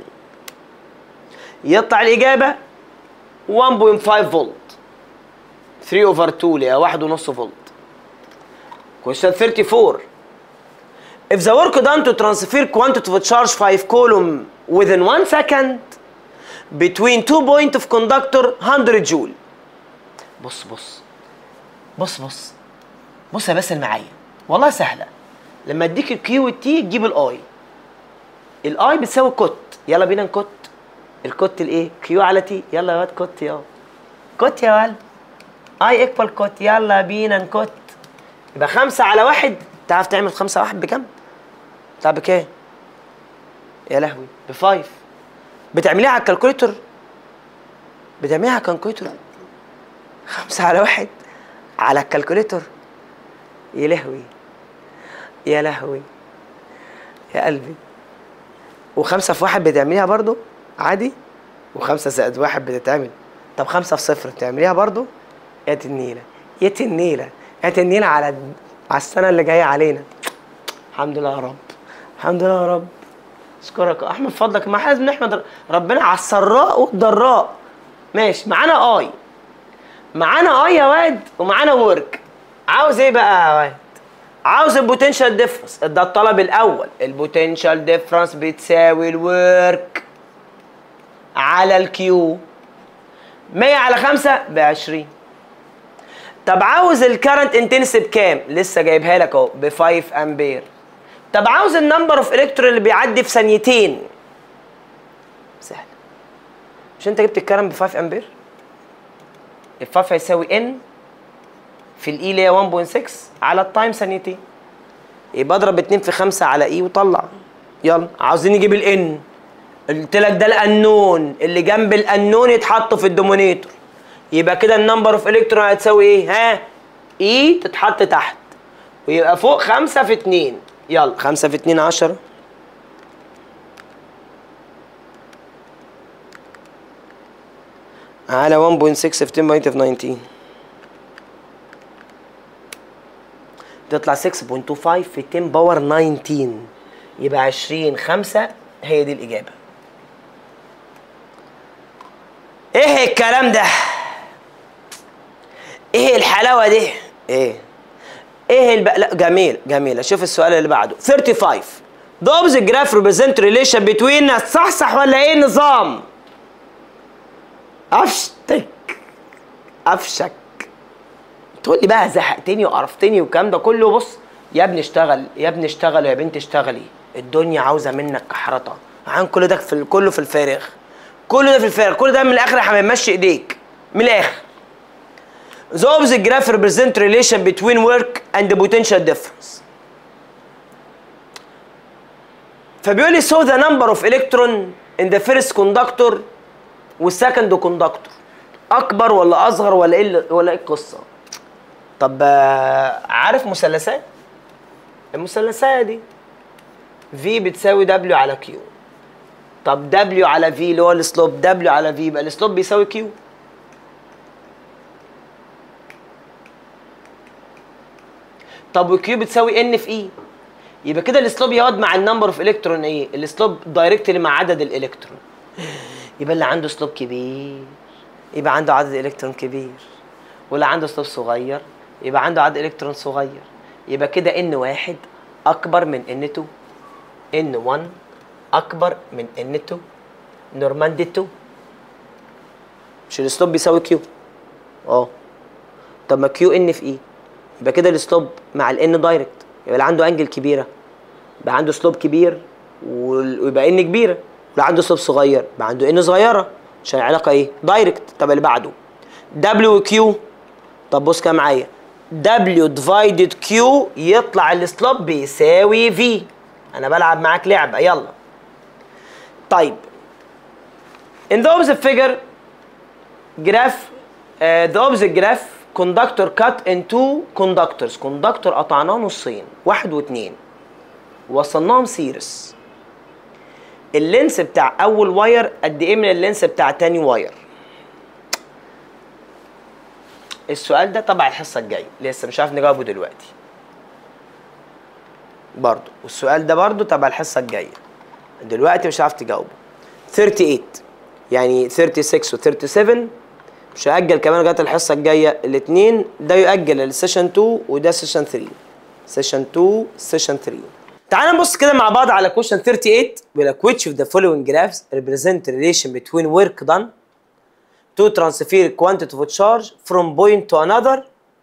يطلع الإجابة 1.5 فولت 3 over 2 اللي هي واحد ونص فولت question 34 If the work done to transfer quantity of charge 5 coulomb within 1 second between two point of conductor 100 جول بص بص بص بص بص يا باسل معايا والله سهله لما اديك الكيو والتي تجيب الاي الاي بتساوي كوت يلا بينا نكت الكوت الايه كيو على تي يلا يا واد كوت يا كوت يا ولد اي ايكوال كوت يلا بينا نكت يبقى خمسة على واحد تعرف تعمل خمسة واحد بكام؟ تعرف بكام؟ يا لهوي بفايف بتعمليها على الكالكوليتر بتعمليها على الكالكوليتر خمسة على واحد على الكالكوليتر يا لهوي يا لهوي يا قلبي وخمسة في واحد بتعمليها برضو عادي وخمسة زائد واحد بتتعمل طب خمسة في صفر بتعمليها برضو يا تنيلة يا تنيلة يا تنيلة على على السنة اللي جاية علينا الحمد لله يا رب الحمد لله يا رب اشكرك يا احمد فضلك ما لازم نحمد ربنا على السراء والضراء ماشي معانا اي معانا اي يا واد ومعانا ورك عاوز ايه بقى يا واد عاوز البوتنشال ديفرنس ده الطلب الاول البوتنشال ديفرنس بتساوي الورك على الكيو 100 على 5 ب 20 طب عاوز الكرنت انتنسي بكام لسه جايبها لك اهو ب 5 امبير طب عاوز النمبر اوف الكترون اللي بيعدي في ثانيتين سهل مش انت جبت الكرنت ب 5 امبير ال 5 هيساوي ان في الاي اللي هي 1.6 على التايم ثانيتين يبقى اضرب 2 في 5 على اي وطلع يلا عاوزين نجيب الان قلت لك ده الانون اللي جنب الانون يتحط في الدومينيتور يبقى كده النمبر اوف الكترون هتساوي ايه ها اي تتحط تحت ويبقى فوق خمسة في اتنين يلا خمسة في اتنين عشرة على 1.6 في 10 بايت في 19 تطلع 6.25 في 10 باور 19 يبقى 20 5 هي دي الإجابة ايه الكلام ده ايه الحلاوة دي ايه ايه الب... لا جميل جميل شوف السؤال اللي بعده 35 The opposite graph represent relation between صح صح ولا ايه النظام افشتك افشك تقول لي بقى زهقتني وقرفتني والكلام ده كله بص يا ابني اشتغل يا ابني اشتغل يا بنت اشتغلي الدنيا عاوزه منك كحرطه عن كل ده في كله في الفارغ كل ده في الفارغ كل ده من الاخر يا حبيبي مشي ايديك من الاخر The opposite graph represent relation between work and the potential difference. فبيقول لي so the number of electron in the first conductor والسكند كوندكتور اكبر ولا اصغر ولا ايه ولا ايه القصه طب آه، عارف مثلثات المثلثات دي في بتساوي دبليو على كيو طب دبليو على في اللي هو السلوب دبليو على في يبقى السلوب بيساوي كيو طب وكيو بتساوي ان في اي يبقى كده السلوب يقعد مع النمبر اوف الكترون ايه السلوب دايركتلي مع عدد الالكترون يبقى اللي عنده سلوب كبير يبقى عنده عدد الكترون كبير واللي عنده سلوب صغير يبقى عنده عدد الكترون صغير يبقى كده ان واحد اكبر من ان 2 ان 1 اكبر من ان 2 نورماندي 2 مش السلوب بيساوي كيو اه طب ما كيو ان في اي يبقى كده السلوب مع الان دايركت يبقى اللي عنده انجل كبيره يبقى عنده سلوب كبير ويبقى ان كبيره اللي عنده سلوب صغير يبقى عنده ان صغيره عشان العلاقه ايه دايركت طب اللي بعده دبليو كيو طب بص كده معايا دبليو ديفايدد كيو يطلع السلوب بيساوي في انا بلعب معاك لعبه يلا طيب in the opposite figure graph uh, the opposite graph conductor cut into conductors conductor قطعناه نصين واحد واثنين وصلناهم سيرس اللينس بتاع اول واير قد ايه من اللينس بتاع تاني واير السؤال ده تبع الحصه الجايه لسه مش عارف نجاوبه دلوقتي برضه والسؤال ده برضه تبع الحصه الجايه دلوقتي مش عارف تجاوبه 38 يعني 36 و 37 مش هأجل كمان لغايه الحصه الجايه الاثنين ده يؤجل للسيشن 2 وده سيشن 3 سيشن 2 سيشن 3 تعال نبص كده مع بعض على question 38 بيقول لك which of the following graphs represent relation between work done to transfer quantity of charge from point to another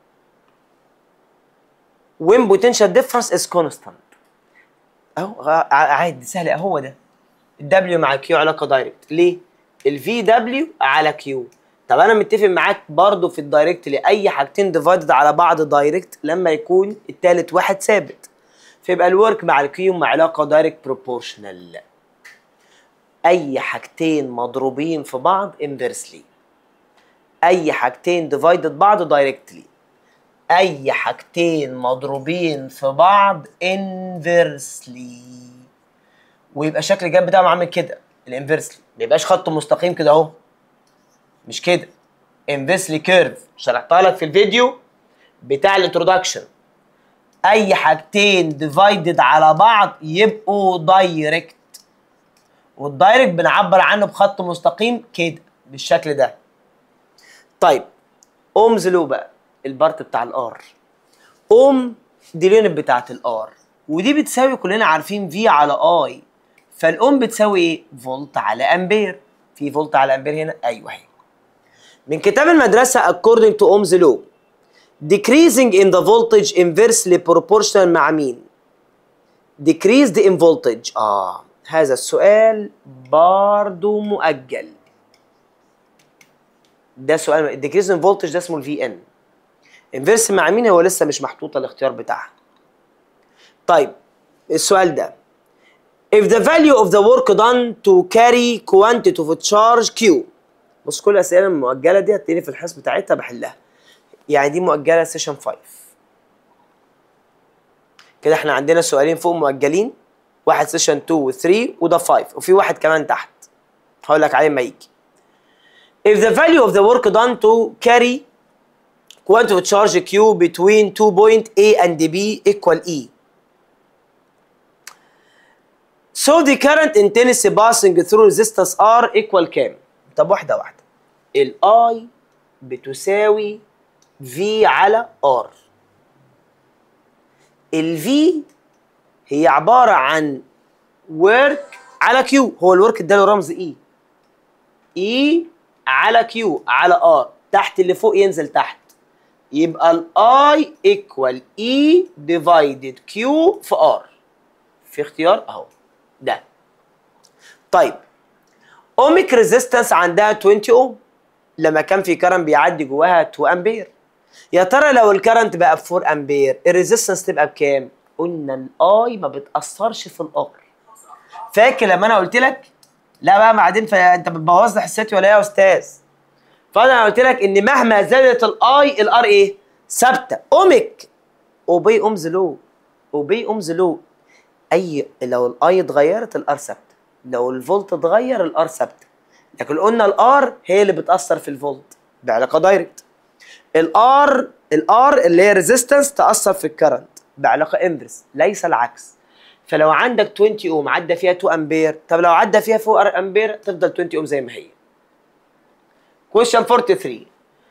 when potential difference is constant اهو ع- عادي سهل هو ده الدبليو مع كيو علاقه دايركت ليه الفي دبليو على كيو طب انا متفق معاك برضو في الدايركت لاي حاجتين ديفايدد على بعض دايركت لما يكون التالت واحد ثابت فيبقى الورك مع الكيو مع علاقه دايركت بروبورشنال اي حاجتين مضروبين في بعض انفرسلي اي حاجتين ديفايدد بعض دايركتلي اي حاجتين مضروبين في بعض انفرسلي ويبقى شكل الجاب بتاعهم عامل كده الانفرسلي ما يبقاش خط مستقيم كده اهو مش كده انفرسلي كيرف شرحتها لك في الفيديو بتاع الانترودكشن اي حاجتين ديفايدد على بعض يبقوا دايركت والدايركت بنعبر عنه بخط مستقيم كده بالشكل ده طيب اومز لو بقى البارت بتاع الار اوم دي اليونت بتاعت الار ودي بتساوي كلنا عارفين في على اي فالاوم بتساوي ايه فولت على امبير في فولت على امبير هنا ايوه اهي من كتاب المدرسه according to ohm's law decreasing in the voltage inversely proportional مع مين decreased in voltage اه هذا السؤال برضو مؤجل ده سؤال decreased in voltage ده اسمه الفي ان انفيرس مع مين هو لسه مش محطوط الاختيار بتاعها طيب السؤال ده if the value of the work done to carry quantity of charge Q بص كل الاسئله المؤجله دي هتلاقيني في الحصص بتاعتها بحلها يعني دي مؤجله سيشن 5 كده احنا عندنا سؤالين فوق مؤجلين واحد سيشن 2 و 3 وده 5 وفي واحد كمان تحت هقول لك عليه ما يجي if the value of the work done to carry quantity of charge Q between two point A and B equal E So the current intensity passing through resistance R equal كام؟ طب واحدة واحدة. ال I بتساوي V على R. ال V هي عبارة عن work على Q هو الورك اداله رمز E. E على Q على R تحت اللي فوق ينزل تحت. يبقى ال I equal E divided Q في R. في اختيار اهو. ده طيب اوميك ريزيستنس عندها 20 اوم لما كان في كرنت بيعدي جواها 2 امبير يا ترى لو الكرنت بقى ب 4 امبير الريزيستنس تبقى بكام قلنا الاي ما بتاثرش في الار فاكر لما انا قلت لك لا بقى بعدين ف... انت بتبوظ لي حسيتي ولا ايه يا استاذ فانا قلت لك ان مهما زادت الاي الار ايه ثابته اوميك اوبي اومز لو اوبي اومز لو اي لو الاي اتغيرت الار ثابته لو الفولت اتغير الار ثابته لكن قلنا الار هي اللي بتاثر في الفولت بعلاقه دايركت الار الار اللي هي ريزيستنس تاثر في الكرنت بعلاقه انفرس ليس العكس فلو عندك 20 اوم عدى فيها 2 امبير طب لو عدى فيها فوق امبير تفضل 20 اوم زي ما هي question 43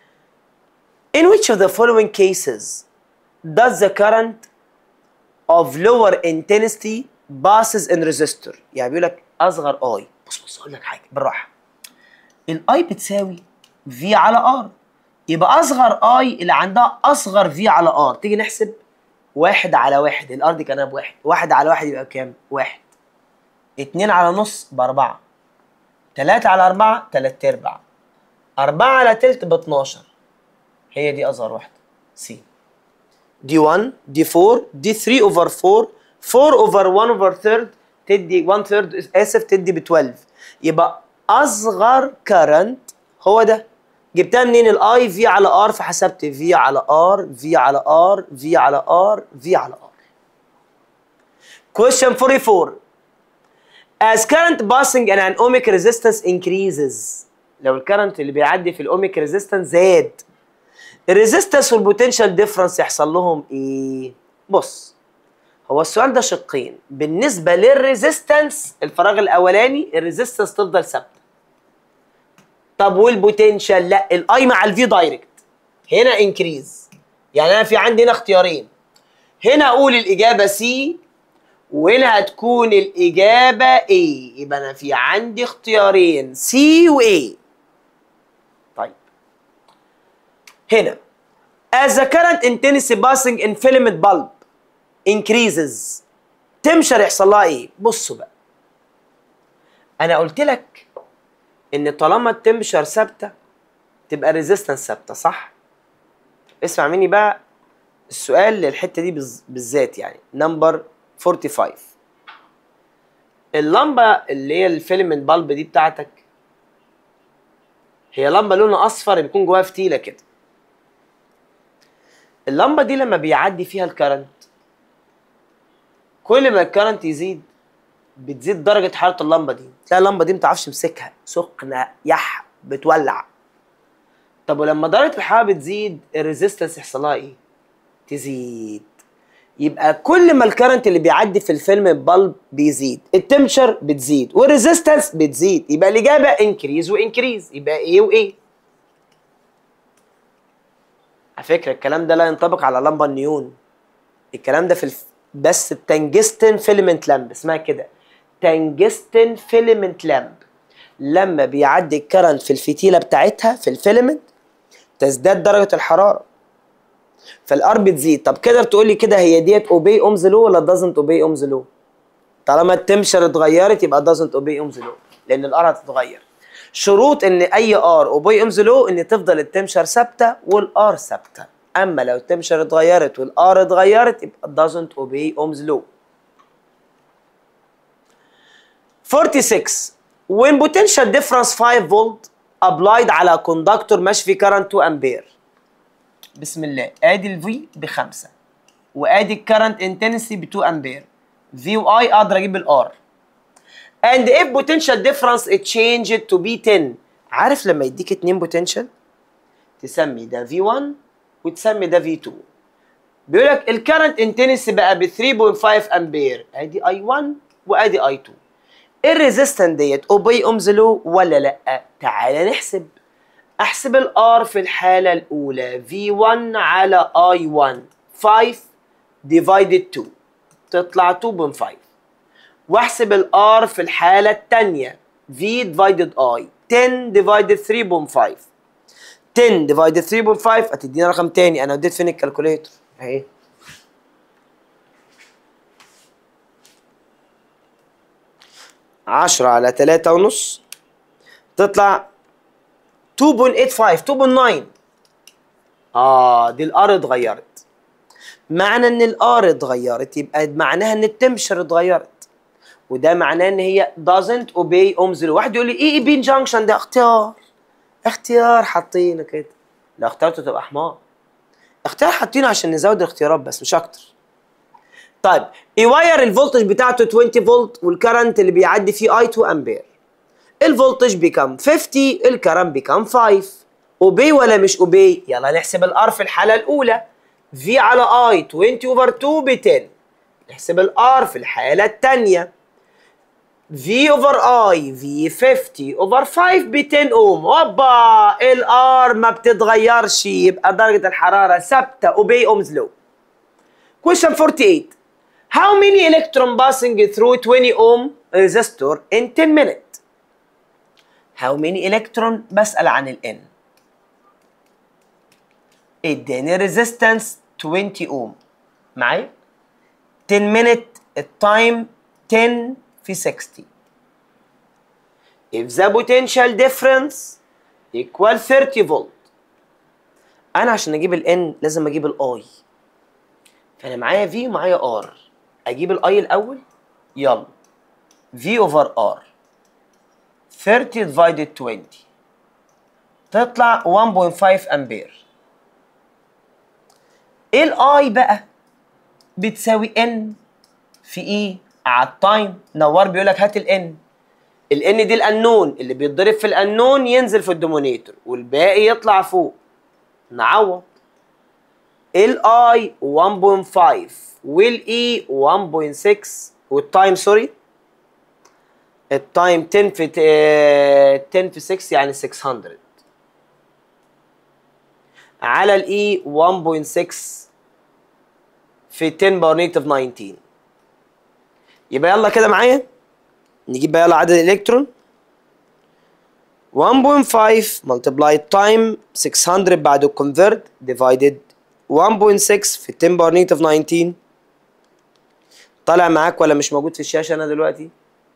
in which of the following cases does the current of lower intensity passes in resistor يعني بيقول لك اصغر اي بص بص اقول لك حاجه بالراحه الاي بتساوي في على ار يبقى اصغر اي اللي عندها اصغر في على ار تيجي نحسب واحد على واحد الار دي كانها بواحد واحد على واحد يبقى كام؟ واحد اتنين على نص باربعة تلاتة على أربعة تلات أرباع أربعة على تلت ب 12 هي دي أصغر واحدة سي دي 1 دي 4 دي 3 اوفر 4 4 اوفر 1 اوفر ثيرد تدي 1 ثيرد اسف تدي ب 12 يبقى اصغر كارنت هو ده جبتها منين الاي في على ار فحسبت في على ار في على ار في على ار في على ار question 44 as current passing in an ohmic resistance increases لو الكرنت اللي بيعدي في الاوميك ريزيستنس زاد الريزيستنس والبوتنشال ديفرنس يحصل لهم ايه بص هو السؤال ده شقين بالنسبه للريزيستنس الفراغ الاولاني الريزيستنس تفضل ثابته طب والبوتنشال لا الاي مع الفي دايركت هنا انكريز يعني انا في عندي هنا اختيارين هنا اقول الاجابه سي وهنا هتكون الاجابه ايه يبقى انا في عندي اختيارين سي وايه طيب هنا as the current intensity passing in filament bulb increases تمشر يحصل لها ايه بصوا بقى انا قلت لك ان طالما التمشر ثابته تبقى ريزيستنس ثابته صح اسمع مني بقى السؤال للحته دي بالز- بالذات يعني نمبر 45 اللمبه اللي هي الفيلمنت بالب دي بتاعتك هي لمبه لونها اصفر بيكون جواها فتيله كده اللمبه دي لما بيعدي فيها الكرنت كل ما الكرنت يزيد بتزيد درجه حراره اللمبه دي تلاقي اللمبه دي ما تعرفش تمسكها سخنه يح بتولع طب ولما درجه الحراره بتزيد الريزيستنس يحصل لها ايه تزيد يبقى كل ما الكرنت اللي بيعدي في الفيلم البلب بيزيد التمشر بتزيد والريزيستنس بتزيد يبقى الاجابه انكريز وانكريز يبقى ايه وايه على فكره الكلام ده لا ينطبق على لمبه النيون الكلام ده في الف... بس التنجستن فيلمنت لامب اسمها كده تنجستن فيلمنت لامب لما بيعدي الكرنت في الفتيله بتاعتها في الفيلمنت تزداد درجه الحراره فالار بتزيد طب كده تقول لي كده هي ديت اوبي اومز لو ولا دازنت اوبي اومز لو طالما التمشر اتغيرت يبقى دازنت اوبي اومز لو لان الار هتتغير شروط ان اي ار اوبي اومز لو ان تفضل التمشر ثابته والار ثابته اما لو التمشر اتغيرت والار اتغيرت يبقى دازنت اوبي اومز لو 46 when potential difference 5 فولت applied على كوندكتور ماشي فيه current 2 امبير بسم الله ادي الفي بخمسة وادي الكرنت انتنسي ب 2 امبير في واي اقدر اجيب الار and if potential difference it changed to be 10 عارف لما يديك اتنين potential تسمي ده V1 وتسمي ده V2 بيقول لك الكرنت انتنسي بقى ب 3.5 امبير ادي I1 وادي I2 الريزيستنت ديت اوبي اومز لو ولا لا تعالى نحسب احسب الار في الحاله الاولى V1 على I1 5 divided 2 تطلع 2.5 واحسب الار في الحاله الثانيه V divided I 10 divided 3.5 10 divided 3.5 هتدينا رقم تاني انا اديت فين الكالكوليتر اهي عشرة على تلاتة ونص تطلع 2.85 2.9 اه دي الار اتغيرت معنى ان الار اتغيرت يبقى معناها ان التمشر اتغيرت وده معناه ان هي doesn't obey ohms law واحد يقول لي ايه بين جانكشن ده اختيار اختيار حاطينه كده لو اخترته تبقى حمار اختيار حاطينه عشان نزود الاختيارات بس مش اكتر طيب يواير الفولتج بتاعته 20 فولت والكرنت اللي بيعدي فيه اي 2 امبير الفولتج بيكم 50 الكرنت بيكم 5 اوبي ولا مش اوبي يلا نحسب الار في الحاله الاولى في على اي 20 اوفر 2 ب 10 نحسب الار في الحاله الثانيه في اوفر اي في 50 اوفر 5 ب 10 اوم هوبا الار ما بتتغيرش يبقى درجه الحراره ثابته اوبي اومز لو question 48 how many electron passing through 20 ohm resistor in 10 minutes how many electron بسأل عن ال N اداني resistance 20 ohm معايا 10 minute التايم 10 في 60 if the potential difference equal 30 volt انا عشان اجيب ال N لازم اجيب ال I فانا معايا في ومعايا ار اجيب الاي الاول يلا في اوفر ار 30 ديفايدد 20 تطلع 1.5 امبير الاي بقى بتساوي ان في اي على التايم نوار بيقول لك هات الان الان دي الانون اللي بيتضرب في الانون ينزل في الدومينيتور والباقي يطلع فوق نعوض الاي 1.5 والاي 1.6 والتايم سوري التايم 10 في 10 في 6 يعني 600 على الاي 1.6 في 10 باور نيجاتيف 19 يبقى يلا كده معايا نجيب بقى يلا عدد الالكترون 1.5 multiply time 600 بعد الكونفرت divided 1.6 في 10 باور نيجاتيف 19 طالع معاك ولا مش موجود في الشاشه انا دلوقتي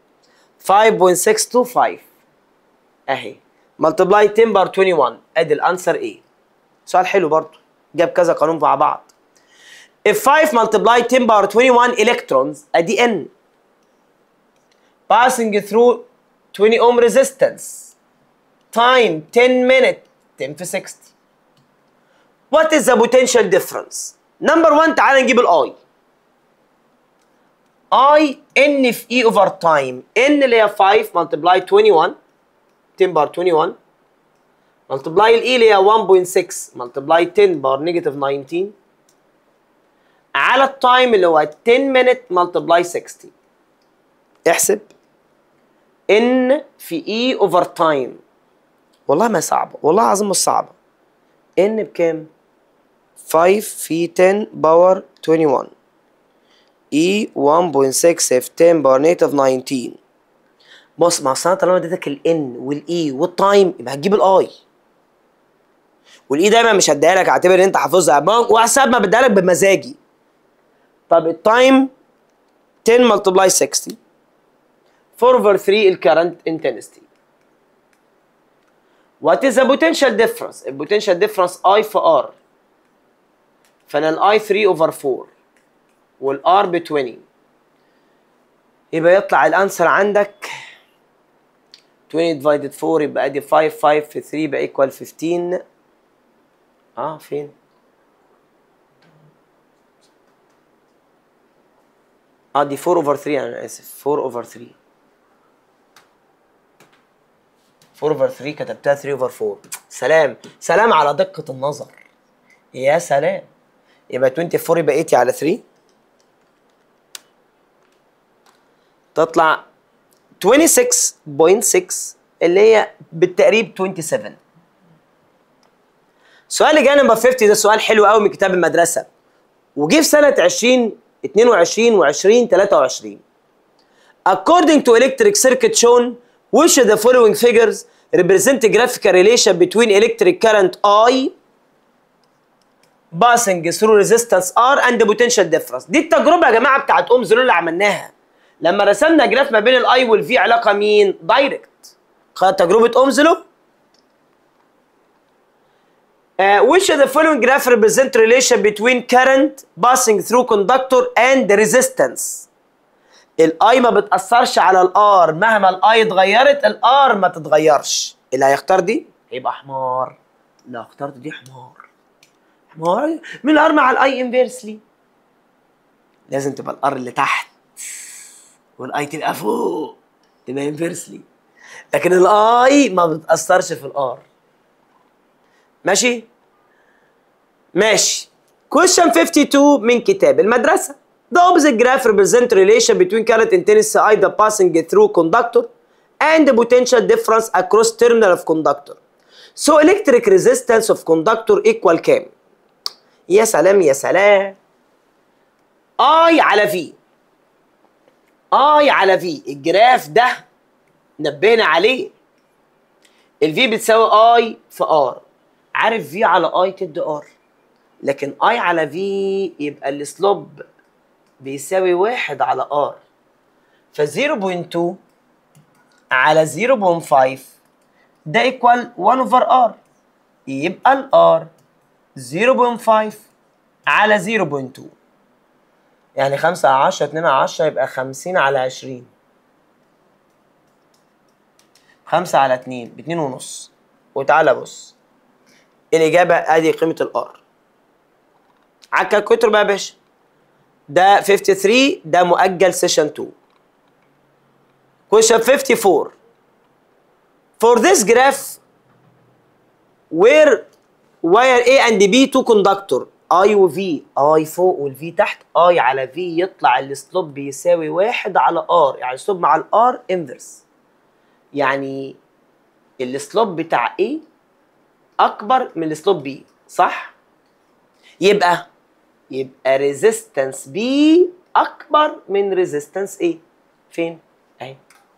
5.625 اهي ملتبلاي 10 باور 21 ادي الانسر ايه سؤال حلو برضه جاب كذا قانون مع بعض if 5 multiply 10 باور 21 electrons ادي n passing through 20 ohm resistance time 10 minute 10 في 60 what is the potential difference number 1 تعال نجيب الاي I n في e over time n اللي هي 5 multiply 21 10 باور 21 multiply ال e اللي هي 1.6 multiply 10 باور نيجاتيف 19 على التايم اللي هو 10 minute multiply 60 احسب n في e over time والله ما صعبة والله العظيم مش صعبة n بكام؟ 5 في 10 باور 21 E 1.6 في 10 باور نيجاتيف 19 بص ما اصل طالما اديتك ال N وال E والتايم يبقى هتجيب الاي والاي دايما مش هديها لك اعتبر ان انت حافظها وحساب ما بديها لك بمزاجي طب التايم 10 ملتبلاي 60 4 over 3 الكرنت intensity What is the potential difference؟ البوتنشال difference I في R فانا الاي 3 over 4 والار ب 20 يبقى يطلع الانسر عندك 20 divided 4 يبقى ادي 5 5 في 3 يبقى equal 15 اه فين؟ اه دي 4 over 3 انا اسف 4 over 3 4 over 3 كتبتها 3 over 4 سلام سلام على دقة النظر يا سلام يبقى 24 يبقى 80 على 3 تطلع 26.6 اللي هي بالتقريب 27 السؤال اللي جاي نمبر 50 ده سؤال حلو قوي من كتاب المدرسه وجه في سنه 20 22 و20 23 According to electric circuit shown, which of the following figures represent a graphical relation between electric current I passing through resistance R and the potential difference. دي التجربة يا جماعة بتاعت أومز اللي عملناها. لما رسمنا جراف ما بين الاي والفي علاقة مين؟ دايركت. خد تجربة أومزلو Uh, which of the following graph represent relation between current passing through conductor and resistance الاي ما بتاثرش على الار مهما الاي اتغيرت الار ما تتغيرش اللي هيختار دي هيبقى حمار لو اخترت دي حمار حمار من الار مع الاي انفيرسلي لازم تبقى الار اللي تحت والاي تبقى فوق تبقى انفيرسلي لكن الاي ما بتاثرش في الار ماشي ماشي question 52 من كتاب المدرسة The opposite graph represent relation between current intensity I the passing through conductor and the potential difference across terminal of conductor. So electric resistance of conductor equal كام؟ يا سلام يا سلام I على V I على V الجراف ده نبهنا عليه ال V بتساوي I في R عارف V على I تدي R لكن I على V يبقى السلوب بيساوي واحد على R ف 0.2 على 0.5 ده ايكوال 1 اوفر R يبقى ال R 0.5 على 0.2 يعني 5 على 10 2 على 10 يبقى 50 على 20 5 على 2 ب 2 ونص وتعالى بص الإجابة أدي قيمة الآر على الكالكوليتر بقى يا باشا ده 53 ده مؤجل سيشن 2 question 54 for this graph where wire A and B two conductor I و V I فوق وال V تحت I على V يطلع السلوب بيساوي واحد على R يعني السلوب مع ال R inverse يعني السلوب بتاع A أكبر من السلوب B صح؟ يبقى يبقى ريزيستنس B أكبر من ريزيستنس A فين؟ أهي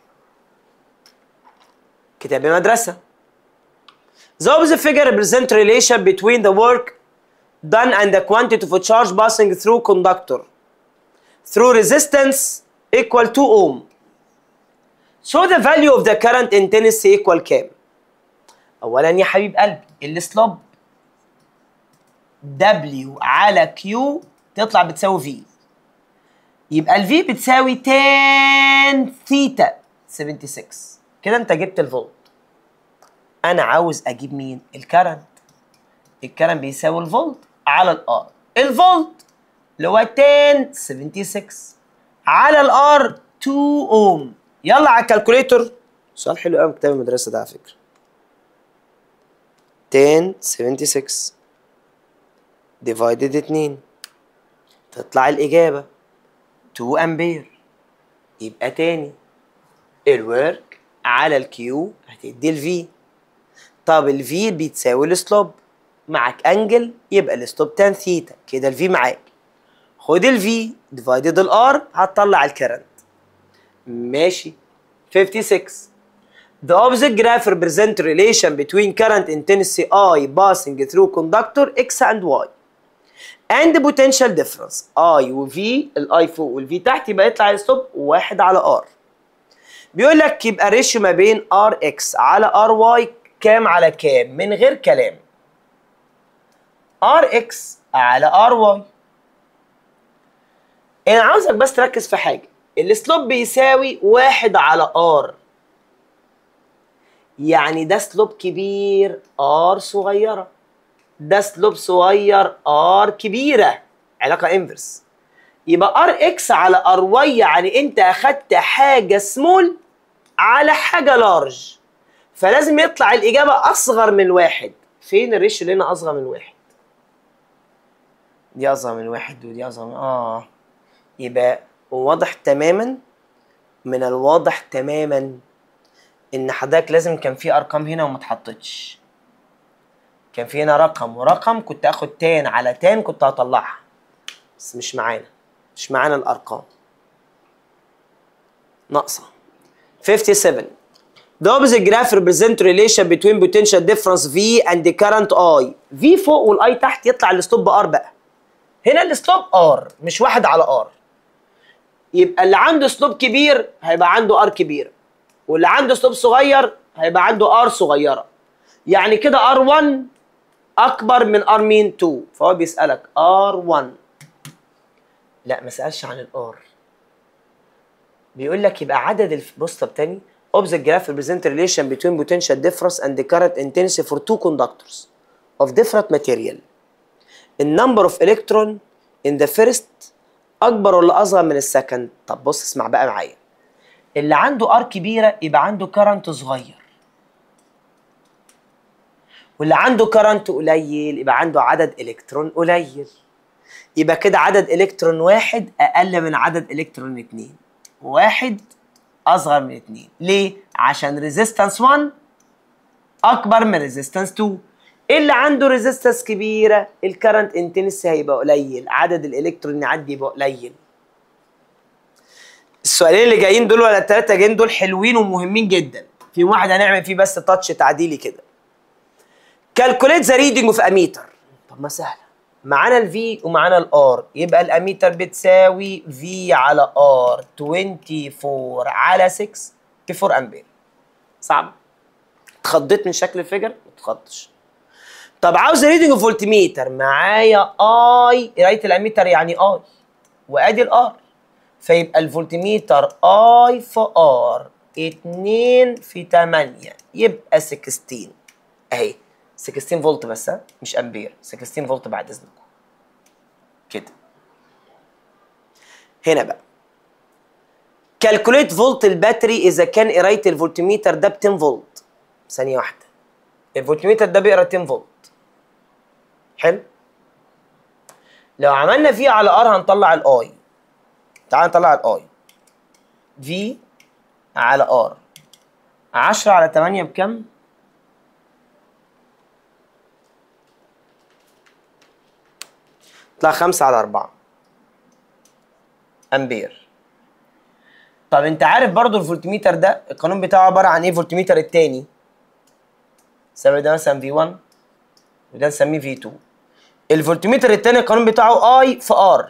كتاب المدرسة The opposite figure represent relation between the work done and the quantity of charge passing through conductor through resistance equal to ohm. So the value of the current intensity equal كام؟ أولا يا حبيب قلبي السلوب W على Q تطلع بتساوي V يبقى ال V بتساوي tan ثيتا 76 كده انت جبت الفولت انا عاوز اجيب مين الكرنت الكرنت بيساوي الفولت على الار الفولت اللي هو 10 76 على الار 2 اوم يلا على الكالكوليتر سؤال حلو قوي كتاب المدرسه ده على فكره 10 76 ديفايدد 2 تطلع الاجابه 2 امبير يبقى تاني الورك على الكيو هتدي الفي طب الفي بتساوي السلوب معاك انجل يبقى السلوب تان ثيتا كده الفي معاك خد الفي ديفايدد الار هتطلع الكرنت ماشي 56 The opposite graph represent relation between current intensity I passing through conductor X and Y and the potential difference I و V الاي فوق والفي تحت يبقى يطلع السلوب واحد على R بيقول لك يبقى ريشيو ما بين ار اكس على ار واي كام على كام من غير كلام ار اكس على ار واي انا عاوزك بس تركز في حاجه السلوب بيساوي واحد على ار يعني ده سلوب كبير ار صغيره ده سلوب صغير ار كبيره علاقه انفرس يبقى ار اكس على ار واي يعني انت اخدت حاجه سمول على حاجه لارج فلازم يطلع الاجابه اصغر من واحد فين الريش اللي هنا اصغر من واحد دي اصغر من واحد ودي اصغر من اه يبقى واضح تماما من الواضح تماما ان حضرتك لازم كان في ارقام هنا وما اتحطتش كان في هنا رقم ورقم كنت اخد تان على تان كنت هطلعها بس مش معانا مش معانا الارقام ناقصه 57 The opposite graph represent relation between potential difference V and the current I. V فوق والاي تحت يطلع السلوب ار بقى. هنا السلوب ار مش واحد على ار. يبقى اللي عنده سلوب كبير هيبقى عنده ار كبير. واللي عنده سلوب صغير هيبقى عنده ار صغيره. يعني كده R1 اكبر من R مين 2 فهو بيسالك R1 لا ما سالش عن الار بيقول لك يبقى عدد الف... بص طب تاني Object graph represent relation between potential difference and the current intensity for two conductors of different material. The number of electron in the first أكبر ولا أصغر من السكند؟ طب بص اسمع بقى معايا. اللي عنده R كبيرة يبقى عنده current صغير. واللي عنده current قليل يبقى عنده عدد إلكترون قليل. يبقى كده عدد إلكترون واحد أقل من عدد إلكترون اتنين. واحد اصغر من 2 ليه عشان ريزيستنس 1 اكبر من ريزيستنس 2 اللي عنده ريزيستنس كبيره الكرنت انتنسي هيبقى قليل عدد الالكترون يعدي يبقى قليل السؤالين اللي جايين دول ولا الثلاثه جايين دول حلوين ومهمين جدا في واحد هنعمل فيه بس تاتش تعديلي كده كالكوليت ذا ريدنج اوف اميتر طب ما سهله معانا الفي ومعانا الار يبقى الاميتر بتساوي في على ار 24 على 6 ب 4 امبير صعب اتخضيت من شكل الفيجر ما اتخضش طب عاوز ريدنج اوف فولتميتر معايا اي قرايه الاميتر يعني اي وادي الار فيبقى الفولتميتر اي في ار 2 في 8 يبقى 16 اهي 16 فولت بس ها مش امبير 16 فولت بعد اذنكم كده هنا بقى كالكوليت فولت الباتري اذا كان قرايه الفولتميتر ده ب 10 فولت ثانيه واحده الفولتميتر ده بيقرا 10 فولت حلو لو عملنا في على ار هنطلع الاي تعال نطلع الاي في على ار 10 على 8 بكام؟ طلع 5 على 4 امبير طب انت عارف برضو الفولتميتر ده القانون بتاعه عباره عن ايه الفولتميتر التاني سبب ده مثلا في 1 وده نسميه في 2 الفولتميتر التاني القانون بتاعه اي في ار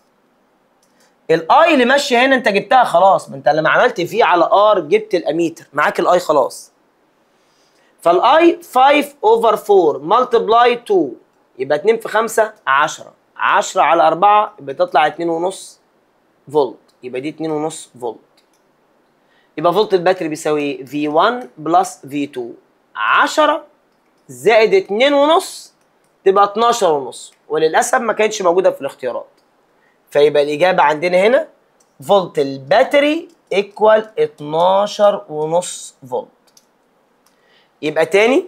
الاي اللي ماشيه هنا انت جبتها خلاص ما انت لما عملت في على ار جبت الاميتر معاك الاي خلاص فالاي 5 اوفر 4 ملتبلاي 2 يبقى 2 في 5 10 10 على 4 بتطلع 2.5 فولت يبقى دي 2.5 فولت يبقى فولت الباتري بيساوي V1 بلس V2 10 زائد 2.5 تبقى 12.5 وللاسف ما كانتش موجوده في الاختيارات فيبقى الاجابه عندنا هنا فولت الباتري ايكوال 12.5 فولت يبقى تاني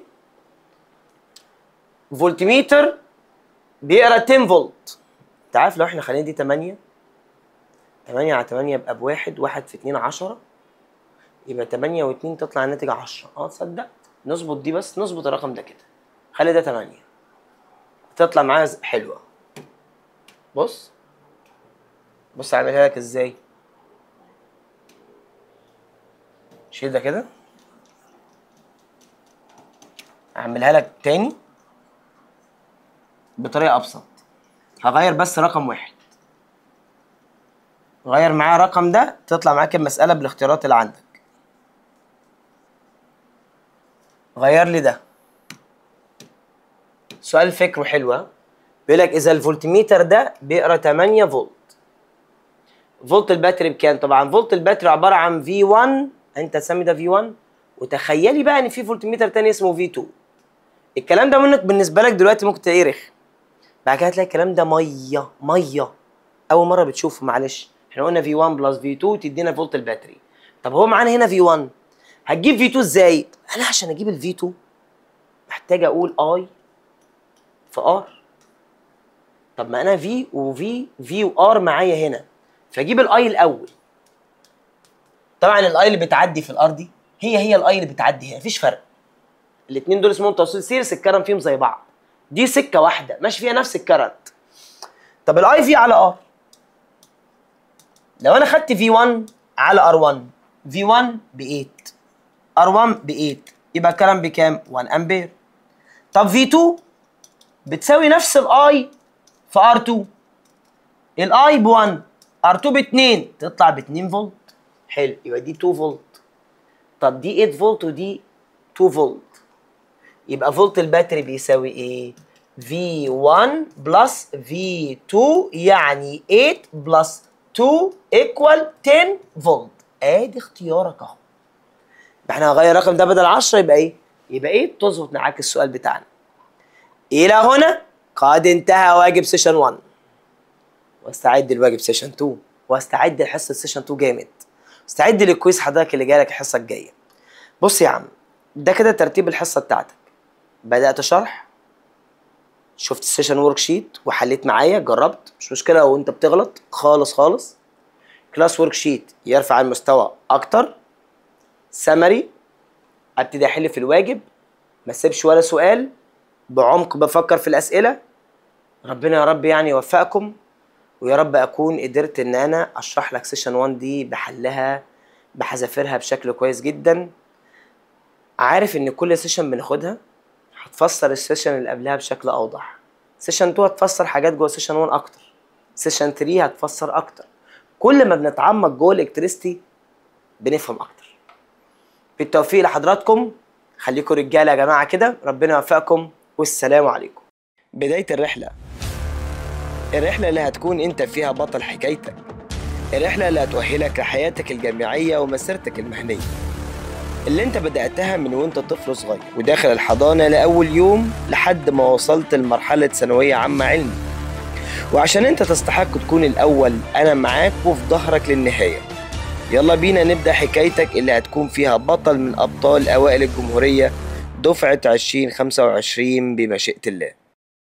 فولتميتر بيقرا 10 فولت انت عارف لو احنا خلينا دي 8 8 على 8 يبقى بواحد واحد في 2 10 يبقى 8 و2 تطلع الناتج 10 اه تصدق نظبط دي بس نظبط الرقم ده كده خلي ده 8 تطلع معايا ز- حلوه بص بص اعملها لك ازاي شيل ده كده اعملها لك تاني بطريقه ابسط هغير بس رقم واحد غير معايا الرقم ده تطلع معاك المساله بالاختيارات اللي عندك غير لي ده سؤال فكره حلو ها؟ بيقول لك اذا الفولتميتر ده بيقرا 8 فولت فولت الباتري بكام طبعا فولت الباتري عباره عن في 1 انت تسمي ده في 1 وتخيلي بقى ان في فولت ميتر تاني اسمه في 2 الكلام ده منك بالنسبه لك دلوقتي ممكن تلاقيه رخم بعد كده هتلاقي الكلام ده ميه ميه اول مره بتشوفه معلش احنا قلنا في 1 بلس في 2 تدينا فولت الباتري طب هو معانا هنا في 1 هتجيب في 2 ازاي انا عشان اجيب الفي 2 محتاج اقول اي في ار طب ما انا في وفي في وار معايا هنا فاجيب الاي الاول طبعا الاي اللي بتعدي في الار دي هي هي الاي اللي بتعدي هنا مفيش فرق الاثنين دول اسمهم توصيل سيريس الكرنت فيهم زي بعض دي سكه واحده ماشي فيها نفس الكرنت طب الاي في على ار لو انا خدت في 1 على ار 1 في 1 ب 8 ار 1 ب 8 يبقى الكلام بكام 1 امبير طب في 2 بتساوي نفس الاي في ار 2 الاي ب 1 ار 2 ب 2 تطلع ب 2 فولت حلو يبقى دي 2 فولت طب دي 8 فولت ودي 2 فولت يبقى فولت الباتري بيساوي ايه V1 بلس V2 يعني 8 بلس 2 ايكوال 10 فولت ادي اختيارك اهو احنا هنغير الرقم ده بدل 10 يبقى ايه يبقى ايه تظبط معاك السؤال بتاعنا الى هنا قد انتهى واجب سيشن 1 واستعد لواجب سيشن 2 واستعد لحصه سيشن 2 جامد استعد للكويز حضرتك اللي جايلك الحصه الجايه بص يا عم ده كده ترتيب الحصه بتاعتك بدات شرح شفت السيشن ورك شيت وحليت معايا جربت مش مشكله لو انت بتغلط خالص خالص كلاس ورك شيت يرفع المستوى اكتر سمري ابتدي احل في الواجب ما اسيبش ولا سؤال بعمق بفكر في الاسئله ربنا يا رب يعني يوفقكم ويا رب اكون قدرت ان انا اشرح لك سيشن 1 دي بحلها بحذافيرها بشكل كويس جدا عارف ان كل سيشن بناخدها هتفسر السيشن اللي قبلها بشكل اوضح سيشن 2 هتفسر حاجات جوه سيشن 1 اكتر سيشن 3 هتفسر اكتر كل ما بنتعمق جوه الالكتريستي بنفهم اكتر بالتوفيق لحضراتكم خليكم رجاله يا جماعه كده ربنا يوفقكم والسلام عليكم بدايه الرحله الرحله اللي هتكون انت فيها بطل حكايتك الرحله اللي هتؤهلك لحياتك الجامعيه ومسيرتك المهنيه اللي انت بدأتها من وانت طفل صغير وداخل الحضانة لأول يوم لحد ما وصلت لمرحلة ثانوية عامة علمي وعشان انت تستحق تكون الأول أنا معاك وفي ظهرك للنهاية يلا بينا نبدأ حكايتك اللي هتكون فيها بطل من أبطال أوائل الجمهورية دفعة 2025 بمشيئة الله